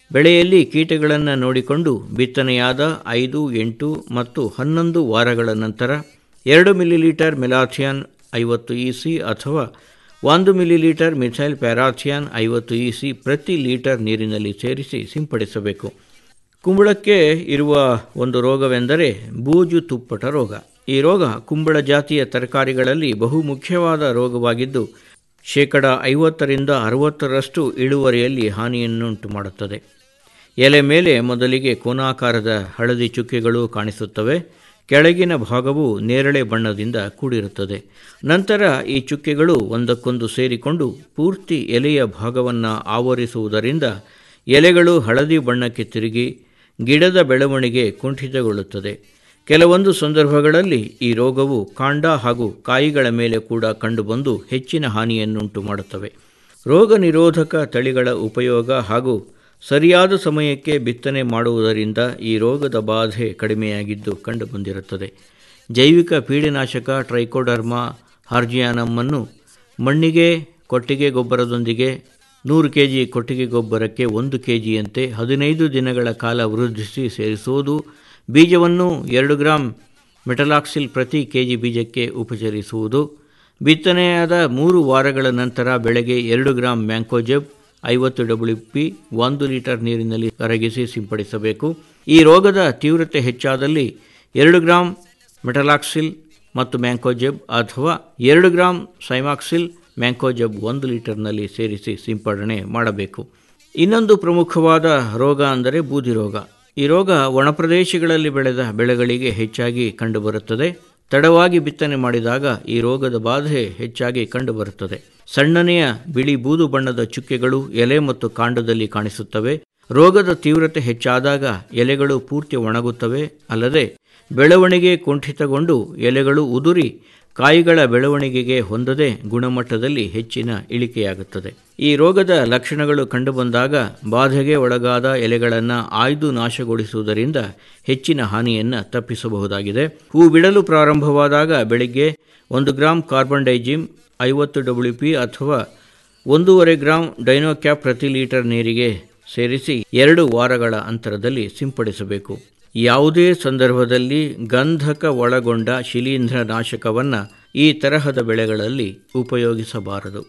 ಬೆಳೆಯಲ್ಲಿ ಕೀಟಗಳನ್ನು ನೋಡಿಕೊಂಡು ಬಿತ್ತನೆಯಾದ ಐದು ಎಂಟು ಮತ್ತು ಹನ್ನೊಂದು ವಾರಗಳ ನಂತರ ಎರಡು ಮಿಲಿಲೀಟರ್ ಮೆಲಾಥಿಯಾನ್ ಐವತ್ತು ಇ ಸಿ ಅಥವಾ ಒಂದು ಮಿಲಿಲೀಟರ್ ಮಿಥೈಲ್ ಪ್ಯಾರಾಥಿಯಾನ್ ಐವತ್ತು ಇ ಸಿ ಪ್ರತಿ ಲೀಟರ್ ನೀರಿನಲ್ಲಿ ಸೇರಿಸಿ ಸಿಂಪಡಿಸಬೇಕು ಕುಂಬಳಕ್ಕೆ ಇರುವ ಒಂದು ರೋಗವೆಂದರೆ ಬೂಜು ತುಪ್ಪಟ ರೋಗ ಈ ರೋಗ ಕುಂಬಳ ಜಾತಿಯ ತರಕಾರಿಗಳಲ್ಲಿ ಬಹು ಮುಖ್ಯವಾದ ರೋಗವಾಗಿದ್ದು ಶೇಕಡ ಐವತ್ತರಿಂದ ಅರವತ್ತರಷ್ಟು ಇಳುವರಿಯಲ್ಲಿ ಹಾನಿಯನ್ನುಂಟು ಮಾಡುತ್ತದೆ ಎಲೆ ಮೇಲೆ ಮೊದಲಿಗೆ ಕೋನಾಕಾರದ ಹಳದಿ ಚುಕ್ಕೆಗಳು ಕಾಣಿಸುತ್ತವೆ ಕೆಳಗಿನ ಭಾಗವು ನೇರಳೆ ಬಣ್ಣದಿಂದ ಕೂಡಿರುತ್ತದೆ ನಂತರ ಈ ಚುಕ್ಕೆಗಳು ಒಂದಕ್ಕೊಂದು ಸೇರಿಕೊಂಡು ಪೂರ್ತಿ ಎಲೆಯ ಭಾಗವನ್ನು ಆವರಿಸುವುದರಿಂದ ಎಲೆಗಳು ಹಳದಿ ಬಣ್ಣಕ್ಕೆ ತಿರುಗಿ ಗಿಡದ ಬೆಳವಣಿಗೆ ಕುಂಠಿತಗೊಳ್ಳುತ್ತದೆ ಕೆಲವೊಂದು ಸಂದರ್ಭಗಳಲ್ಲಿ ಈ ರೋಗವು ಕಾಂಡ ಹಾಗೂ ಕಾಯಿಗಳ ಮೇಲೆ ಕೂಡ ಕಂಡುಬಂದು ಹೆಚ್ಚಿನ ಹಾನಿಯನ್ನುಂಟು ಮಾಡುತ್ತವೆ ರೋಗ ನಿರೋಧಕ ತಳಿಗಳ ಉಪಯೋಗ ಹಾಗೂ ಸರಿಯಾದ ಸಮಯಕ್ಕೆ ಬಿತ್ತನೆ ಮಾಡುವುದರಿಂದ ಈ ರೋಗದ ಬಾಧೆ ಕಡಿಮೆಯಾಗಿದ್ದು ಕಂಡುಬಂದಿರುತ್ತದೆ ಜೈವಿಕ ಪೀಡಿನಾಶಕ ಟ್ರೈಕೋಡರ್ಮಾ ಹಾರ್ಜಿಯಾನಮ್ಮನ್ನು ಮಣ್ಣಿಗೆ ಕೊಟ್ಟಿಗೆ ಗೊಬ್ಬರದೊಂದಿಗೆ ನೂರು ಕೆ ಜಿ ಕೊಟ್ಟಿಗೆ ಗೊಬ್ಬರಕ್ಕೆ ಒಂದು ಕೆ ಜಿಯಂತೆ ಹದಿನೈದು ದಿನಗಳ ಕಾಲ ವೃದ್ಧಿಸಿ ಸೇರಿಸುವುದು ಬೀಜವನ್ನು ಎರಡು ಗ್ರಾಂ ಮೆಟಲಾಕ್ಸಿಲ್ ಪ್ರತಿ ಕೆ ಜಿ ಬೀಜಕ್ಕೆ ಉಪಚರಿಸುವುದು ಬಿತ್ತನೆಯಾದ ಮೂರು ವಾರಗಳ ನಂತರ ಬೆಳೆಗೆ ಎರಡು ಗ್ರಾಂ ಮ್ಯಾಂಕೋಜೆಬ್ ಐವತ್ತು ಡಬ್ಲ್ಯೂ ಪಿ ಒಂದು ಲೀಟರ್ ನೀರಿನಲ್ಲಿ ಕರಗಿಸಿ ಸಿಂಪಡಿಸಬೇಕು ಈ ರೋಗದ ತೀವ್ರತೆ ಹೆಚ್ಚಾದಲ್ಲಿ ಎರಡು ಗ್ರಾಂ ಮೆಟಲಾಕ್ಸಿಲ್ ಮತ್ತು ಮ್ಯಾಂಕೋಜೆಬ್ ಅಥವಾ ಎರಡು ಗ್ರಾಂ ಸೈಮಾಕ್ಸಿಲ್ ಮ್ಯಾಂಕೋಜೆಬ್ ಒಂದು ಲೀಟರ್ನಲ್ಲಿ ಸೇರಿಸಿ ಸಿಂಪಡಣೆ ಮಾಡಬೇಕು ಇನ್ನೊಂದು ಪ್ರಮುಖವಾದ ರೋಗ ಅಂದರೆ ಬೂದಿ ರೋಗ ಈ ರೋಗ ಒಣಪ್ರದೇಶಗಳಲ್ಲಿ ಬೆಳೆದ ಬೆಳೆಗಳಿಗೆ ಹೆಚ್ಚಾಗಿ ಕಂಡುಬರುತ್ತದೆ ತಡವಾಗಿ ಬಿತ್ತನೆ ಮಾಡಿದಾಗ ಈ ರೋಗದ ಬಾಧೆ ಹೆಚ್ಚಾಗಿ ಕಂಡುಬರುತ್ತದೆ ಸಣ್ಣನೆಯ ಬಿಳಿ ಬೂದು ಬಣ್ಣದ ಚುಕ್ಕೆಗಳು ಎಲೆ ಮತ್ತು ಕಾಂಡದಲ್ಲಿ ಕಾಣಿಸುತ್ತವೆ ರೋಗದ ತೀವ್ರತೆ ಹೆಚ್ಚಾದಾಗ ಎಲೆಗಳು ಪೂರ್ತಿ ಒಣಗುತ್ತವೆ ಅಲ್ಲದೆ ಬೆಳವಣಿಗೆ ಕುಂಠಿತಗೊಂಡು ಎಲೆಗಳು ಉದುರಿ ಕಾಯಿಗಳ ಬೆಳವಣಿಗೆಗೆ ಹೊಂದದೆ ಗುಣಮಟ್ಟದಲ್ಲಿ ಹೆಚ್ಚಿನ ಇಳಿಕೆಯಾಗುತ್ತದೆ ಈ ರೋಗದ ಲಕ್ಷಣಗಳು ಕಂಡುಬಂದಾಗ ಬಾಧೆಗೆ ಒಳಗಾದ ಎಲೆಗಳನ್ನು ಆಯ್ದು ನಾಶಗೊಳಿಸುವುದರಿಂದ ಹೆಚ್ಚಿನ ಹಾನಿಯನ್ನು ತಪ್ಪಿಸಬಹುದಾಗಿದೆ ಹೂ ಬಿಡಲು ಪ್ರಾರಂಭವಾದಾಗ ಬೆಳಿಗ್ಗೆ ಒಂದು ಗ್ರಾಂ ಕಾರ್ಬನ್ ಡೈಜಿಮ್ ಐವತ್ತು ಡಬ್ಲ್ಯೂ ಪಿ ಅಥವಾ ಒಂದೂವರೆ ಗ್ರಾಂ ಡೈನೋಕ್ಯಾಪ್ ಪ್ರತಿ ಲೀಟರ್ ನೀರಿಗೆ ಸೇರಿಸಿ ಎರಡು ವಾರಗಳ ಅಂತರದಲ್ಲಿ ಸಿಂಪಡಿಸಬೇಕು ಯಾವುದೇ ಸಂದರ್ಭದಲ್ಲಿ ಗಂಧಕ ಒಳಗೊಂಡ ಶಿಲೀಂಧ್ರ ನಾಶಕವನ್ನು ಈ ತರಹದ ಬೆಳೆಗಳಲ್ಲಿ ಉಪಯೋಗಿಸಬಾರದು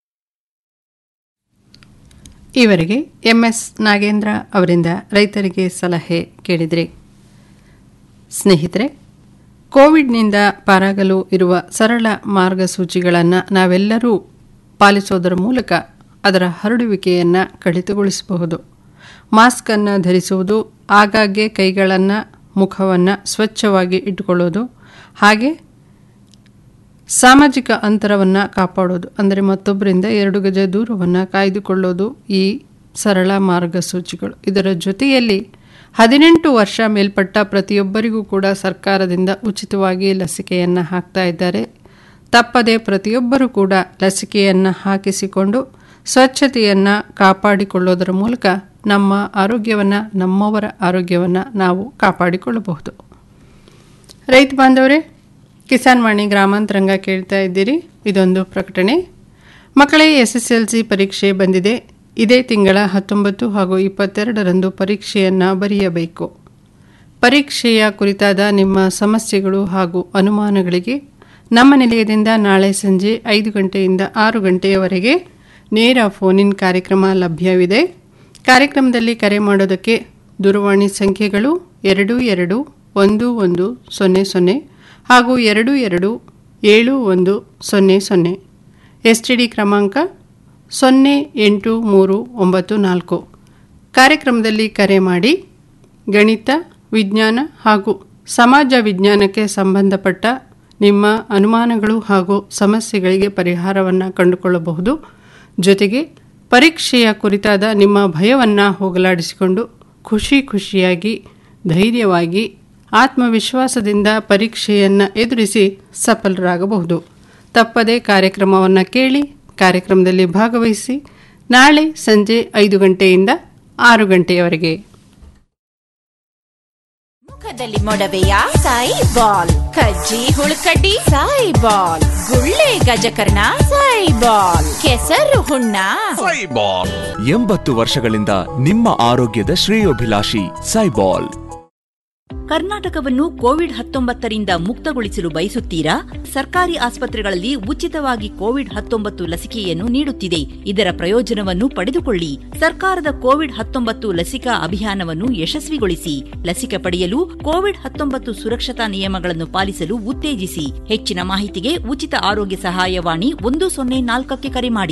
ಈವರೆಗೆ ಎಂಎಸ್ ನಾಗೇಂದ್ರ ಅವರಿಂದ ರೈತರಿಗೆ ಸಲಹೆ ಕೇಳಿದ್ರಿ ಸ್ನೇಹಿತರೆ ಕೋವಿಡ್ನಿಂದ ಪಾರಾಗಲು ಇರುವ ಸರಳ ಮಾರ್ಗಸೂಚಿಗಳನ್ನು ನಾವೆಲ್ಲರೂ ಪಾಲಿಸೋದರ ಮೂಲಕ ಅದರ ಹರಡುವಿಕೆಯನ್ನು ಕಡಿತಗೊಳಿಸಬಹುದು ಮಾಸ್ಕನ್ನು ಧರಿಸುವುದು ಆಗಾಗ್ಗೆ ಕೈಗಳನ್ನು ಮುಖವನ್ನು ಸ್ವಚ್ಛವಾಗಿ ಇಟ್ಟುಕೊಳ್ಳೋದು ಹಾಗೆ ಸಾಮಾಜಿಕ ಅಂತರವನ್ನು ಕಾಪಾಡೋದು ಅಂದರೆ ಮತ್ತೊಬ್ಬರಿಂದ ಎರಡು ಗಜ ದೂರವನ್ನು ಕಾಯ್ದುಕೊಳ್ಳೋದು ಈ ಸರಳ ಮಾರ್ಗಸೂಚಿಗಳು ಇದರ ಜೊತೆಯಲ್ಲಿ ಹದಿನೆಂಟು ವರ್ಷ ಮೇಲ್ಪಟ್ಟ ಪ್ರತಿಯೊಬ್ಬರಿಗೂ ಕೂಡ ಸರ್ಕಾರದಿಂದ ಉಚಿತವಾಗಿ ಲಸಿಕೆಯನ್ನು ಹಾಕ್ತಾ ಇದ್ದಾರೆ ತಪ್ಪದೆ ಪ್ರತಿಯೊಬ್ಬರೂ ಕೂಡ ಲಸಿಕೆಯನ್ನು ಹಾಕಿಸಿಕೊಂಡು ಸ್ವಚ್ಛತೆಯನ್ನು ಕಾಪಾಡಿಕೊಳ್ಳೋದರ ಮೂಲಕ ನಮ್ಮ ಆರೋಗ್ಯವನ್ನು ನಮ್ಮವರ ಆರೋಗ್ಯವನ್ನು ನಾವು ಕಾಪಾಡಿಕೊಳ್ಳಬಹುದು ರೈತ ಬಾಂಧವರೇ ಕಿಸಾನ್ ವಾಣಿ ಗ್ರಾಮಾಂತರಂಗ ಕೇಳ್ತಾ ಇದ್ದೀರಿ ಇದೊಂದು ಪ್ರಕಟಣೆ ಮಕ್ಕಳೇ ಎಸ್ ಎಸ್ ಎಲ್ ಸಿ ಪರೀಕ್ಷೆ ಬಂದಿದೆ ಇದೇ ತಿಂಗಳ ಹತ್ತೊಂಬತ್ತು ಹಾಗೂ ಇಪ್ಪತ್ತೆರಡರಂದು ಪರೀಕ್ಷೆಯನ್ನು ಬರೆಯಬೇಕು ಪರೀಕ್ಷೆಯ ಕುರಿತಾದ ನಿಮ್ಮ ಸಮಸ್ಯೆಗಳು ಹಾಗೂ ಅನುಮಾನಗಳಿಗೆ ನಮ್ಮ ನಿಲಯದಿಂದ ನಾಳೆ ಸಂಜೆ ಐದು ಗಂಟೆಯಿಂದ ಆರು ಗಂಟೆಯವರೆಗೆ ನೇರ ಫೋನಿನ್ ಕಾರ್ಯಕ್ರಮ ಲಭ್ಯವಿದೆ ಕಾರ್ಯಕ್ರಮದಲ್ಲಿ ಕರೆ ಮಾಡೋದಕ್ಕೆ ದೂರವಾಣಿ ಸಂಖ್ಯೆಗಳು ಎರಡು ಎರಡು ಒಂದು ಒಂದು ಸೊನ್ನೆ ಸೊನ್ನೆ ಹಾಗೂ ಎರಡು ಎರಡು ಏಳು ಒಂದು ಸೊನ್ನೆ ಸೊನ್ನೆ ಎಸ್ ಟಿ ಡಿ ಕ್ರಮಾಂಕ ಸೊನ್ನೆ ಎಂಟು ಮೂರು ಒಂಬತ್ತು ನಾಲ್ಕು ಕಾರ್ಯಕ್ರಮದಲ್ಲಿ ಕರೆ ಮಾಡಿ ಗಣಿತ ವಿಜ್ಞಾನ ಹಾಗೂ ಸಮಾಜ ವಿಜ್ಞಾನಕ್ಕೆ ಸಂಬಂಧಪಟ್ಟ ನಿಮ್ಮ ಅನುಮಾನಗಳು ಹಾಗೂ ಸಮಸ್ಯೆಗಳಿಗೆ ಪರಿಹಾರವನ್ನು ಕಂಡುಕೊಳ್ಳಬಹುದು ಜೊತೆಗೆ ಪರೀಕ್ಷೆಯ ಕುರಿತಾದ ನಿಮ್ಮ ಭಯವನ್ನು ಹೋಗಲಾಡಿಸಿಕೊಂಡು ಖುಷಿ ಖುಷಿಯಾಗಿ ಧೈರ್ಯವಾಗಿ ಆತ್ಮವಿಶ್ವಾಸದಿಂದ ಪರೀಕ್ಷೆಯನ್ನು ಎದುರಿಸಿ ಸಫಲರಾಗಬಹುದು ತಪ್ಪದೇ ಕಾರ್ಯಕ್ರಮವನ್ನು ಕೇಳಿ ಕಾರ್ಯಕ್ರಮದಲ್ಲಿ ಭಾಗವಹಿಸಿ ನಾಳೆ ಸಂಜೆ ಐದು ಗಂಟೆಯಿಂದ ಆರು ಗಂಟೆಯವರೆಗೆ ಮುಖದಲ್ಲಿ ಮೊಡವೆಯ ಸಾಯಿ ಬಾಲ್ ಕಜ್ಜಿ ಹುಳುಕಡ್ಡಿ ಸಾಯಿ ಬಾಲ್ ಗುಳ್ಳೆ ಗಜಕರ್ಣ ಸಾಯಿ ಬಾಲ್ ಕೆಸ ಕೆಸರು ಹುಣ್ಣ ಎಂಬತ್ತು ವರ್ಷಗಳಿಂದ ನಿಮ್ಮ ಆರೋಗ್ಯದ ಶ್ರೇಯೋಭಿಲಾಷಿ ಸೈಬಾಲ್ ಕರ್ನಾಟಕವನ್ನು ಕೋವಿಡ್ ಹತ್ತೊಂಬತ್ತರಿಂದ ಮುಕ್ತಗೊಳಿಸಲು ಬಯಸುತ್ತೀರಾ ಸರ್ಕಾರಿ ಆಸ್ಪತ್ರೆಗಳಲ್ಲಿ ಉಚಿತವಾಗಿ ಕೋವಿಡ್ ಹತ್ತೊಂಬತ್ತು ಲಸಿಕೆಯನ್ನು ನೀಡುತ್ತಿದೆ ಇದರ ಪ್ರಯೋಜನವನ್ನು ಪಡೆದುಕೊಳ್ಳಿ ಸರ್ಕಾರದ ಕೋವಿಡ್ ಹತ್ತೊಂಬತ್ತು ಲಸಿಕಾ ಅಭಿಯಾನವನ್ನು ಯಶಸ್ವಿಗೊಳಿಸಿ ಲಸಿಕೆ ಪಡೆಯಲು ಕೋವಿಡ್ ಹತ್ತೊಂಬತ್ತು ಸುರಕ್ಷತಾ ನಿಯಮಗಳನ್ನು ಪಾಲಿಸಲು ಉತ್ತೇಜಿಸಿ ಹೆಚ್ಚಿನ ಮಾಹಿತಿಗೆ ಉಚಿತ ಆರೋಗ್ಯ ಸಹಾಯವಾಣಿ ಒಂದು ಸೊನ್ನೆ ನಾಲ್ಕಕ್ಕೆ ಕರೆ ಮಾಡಿ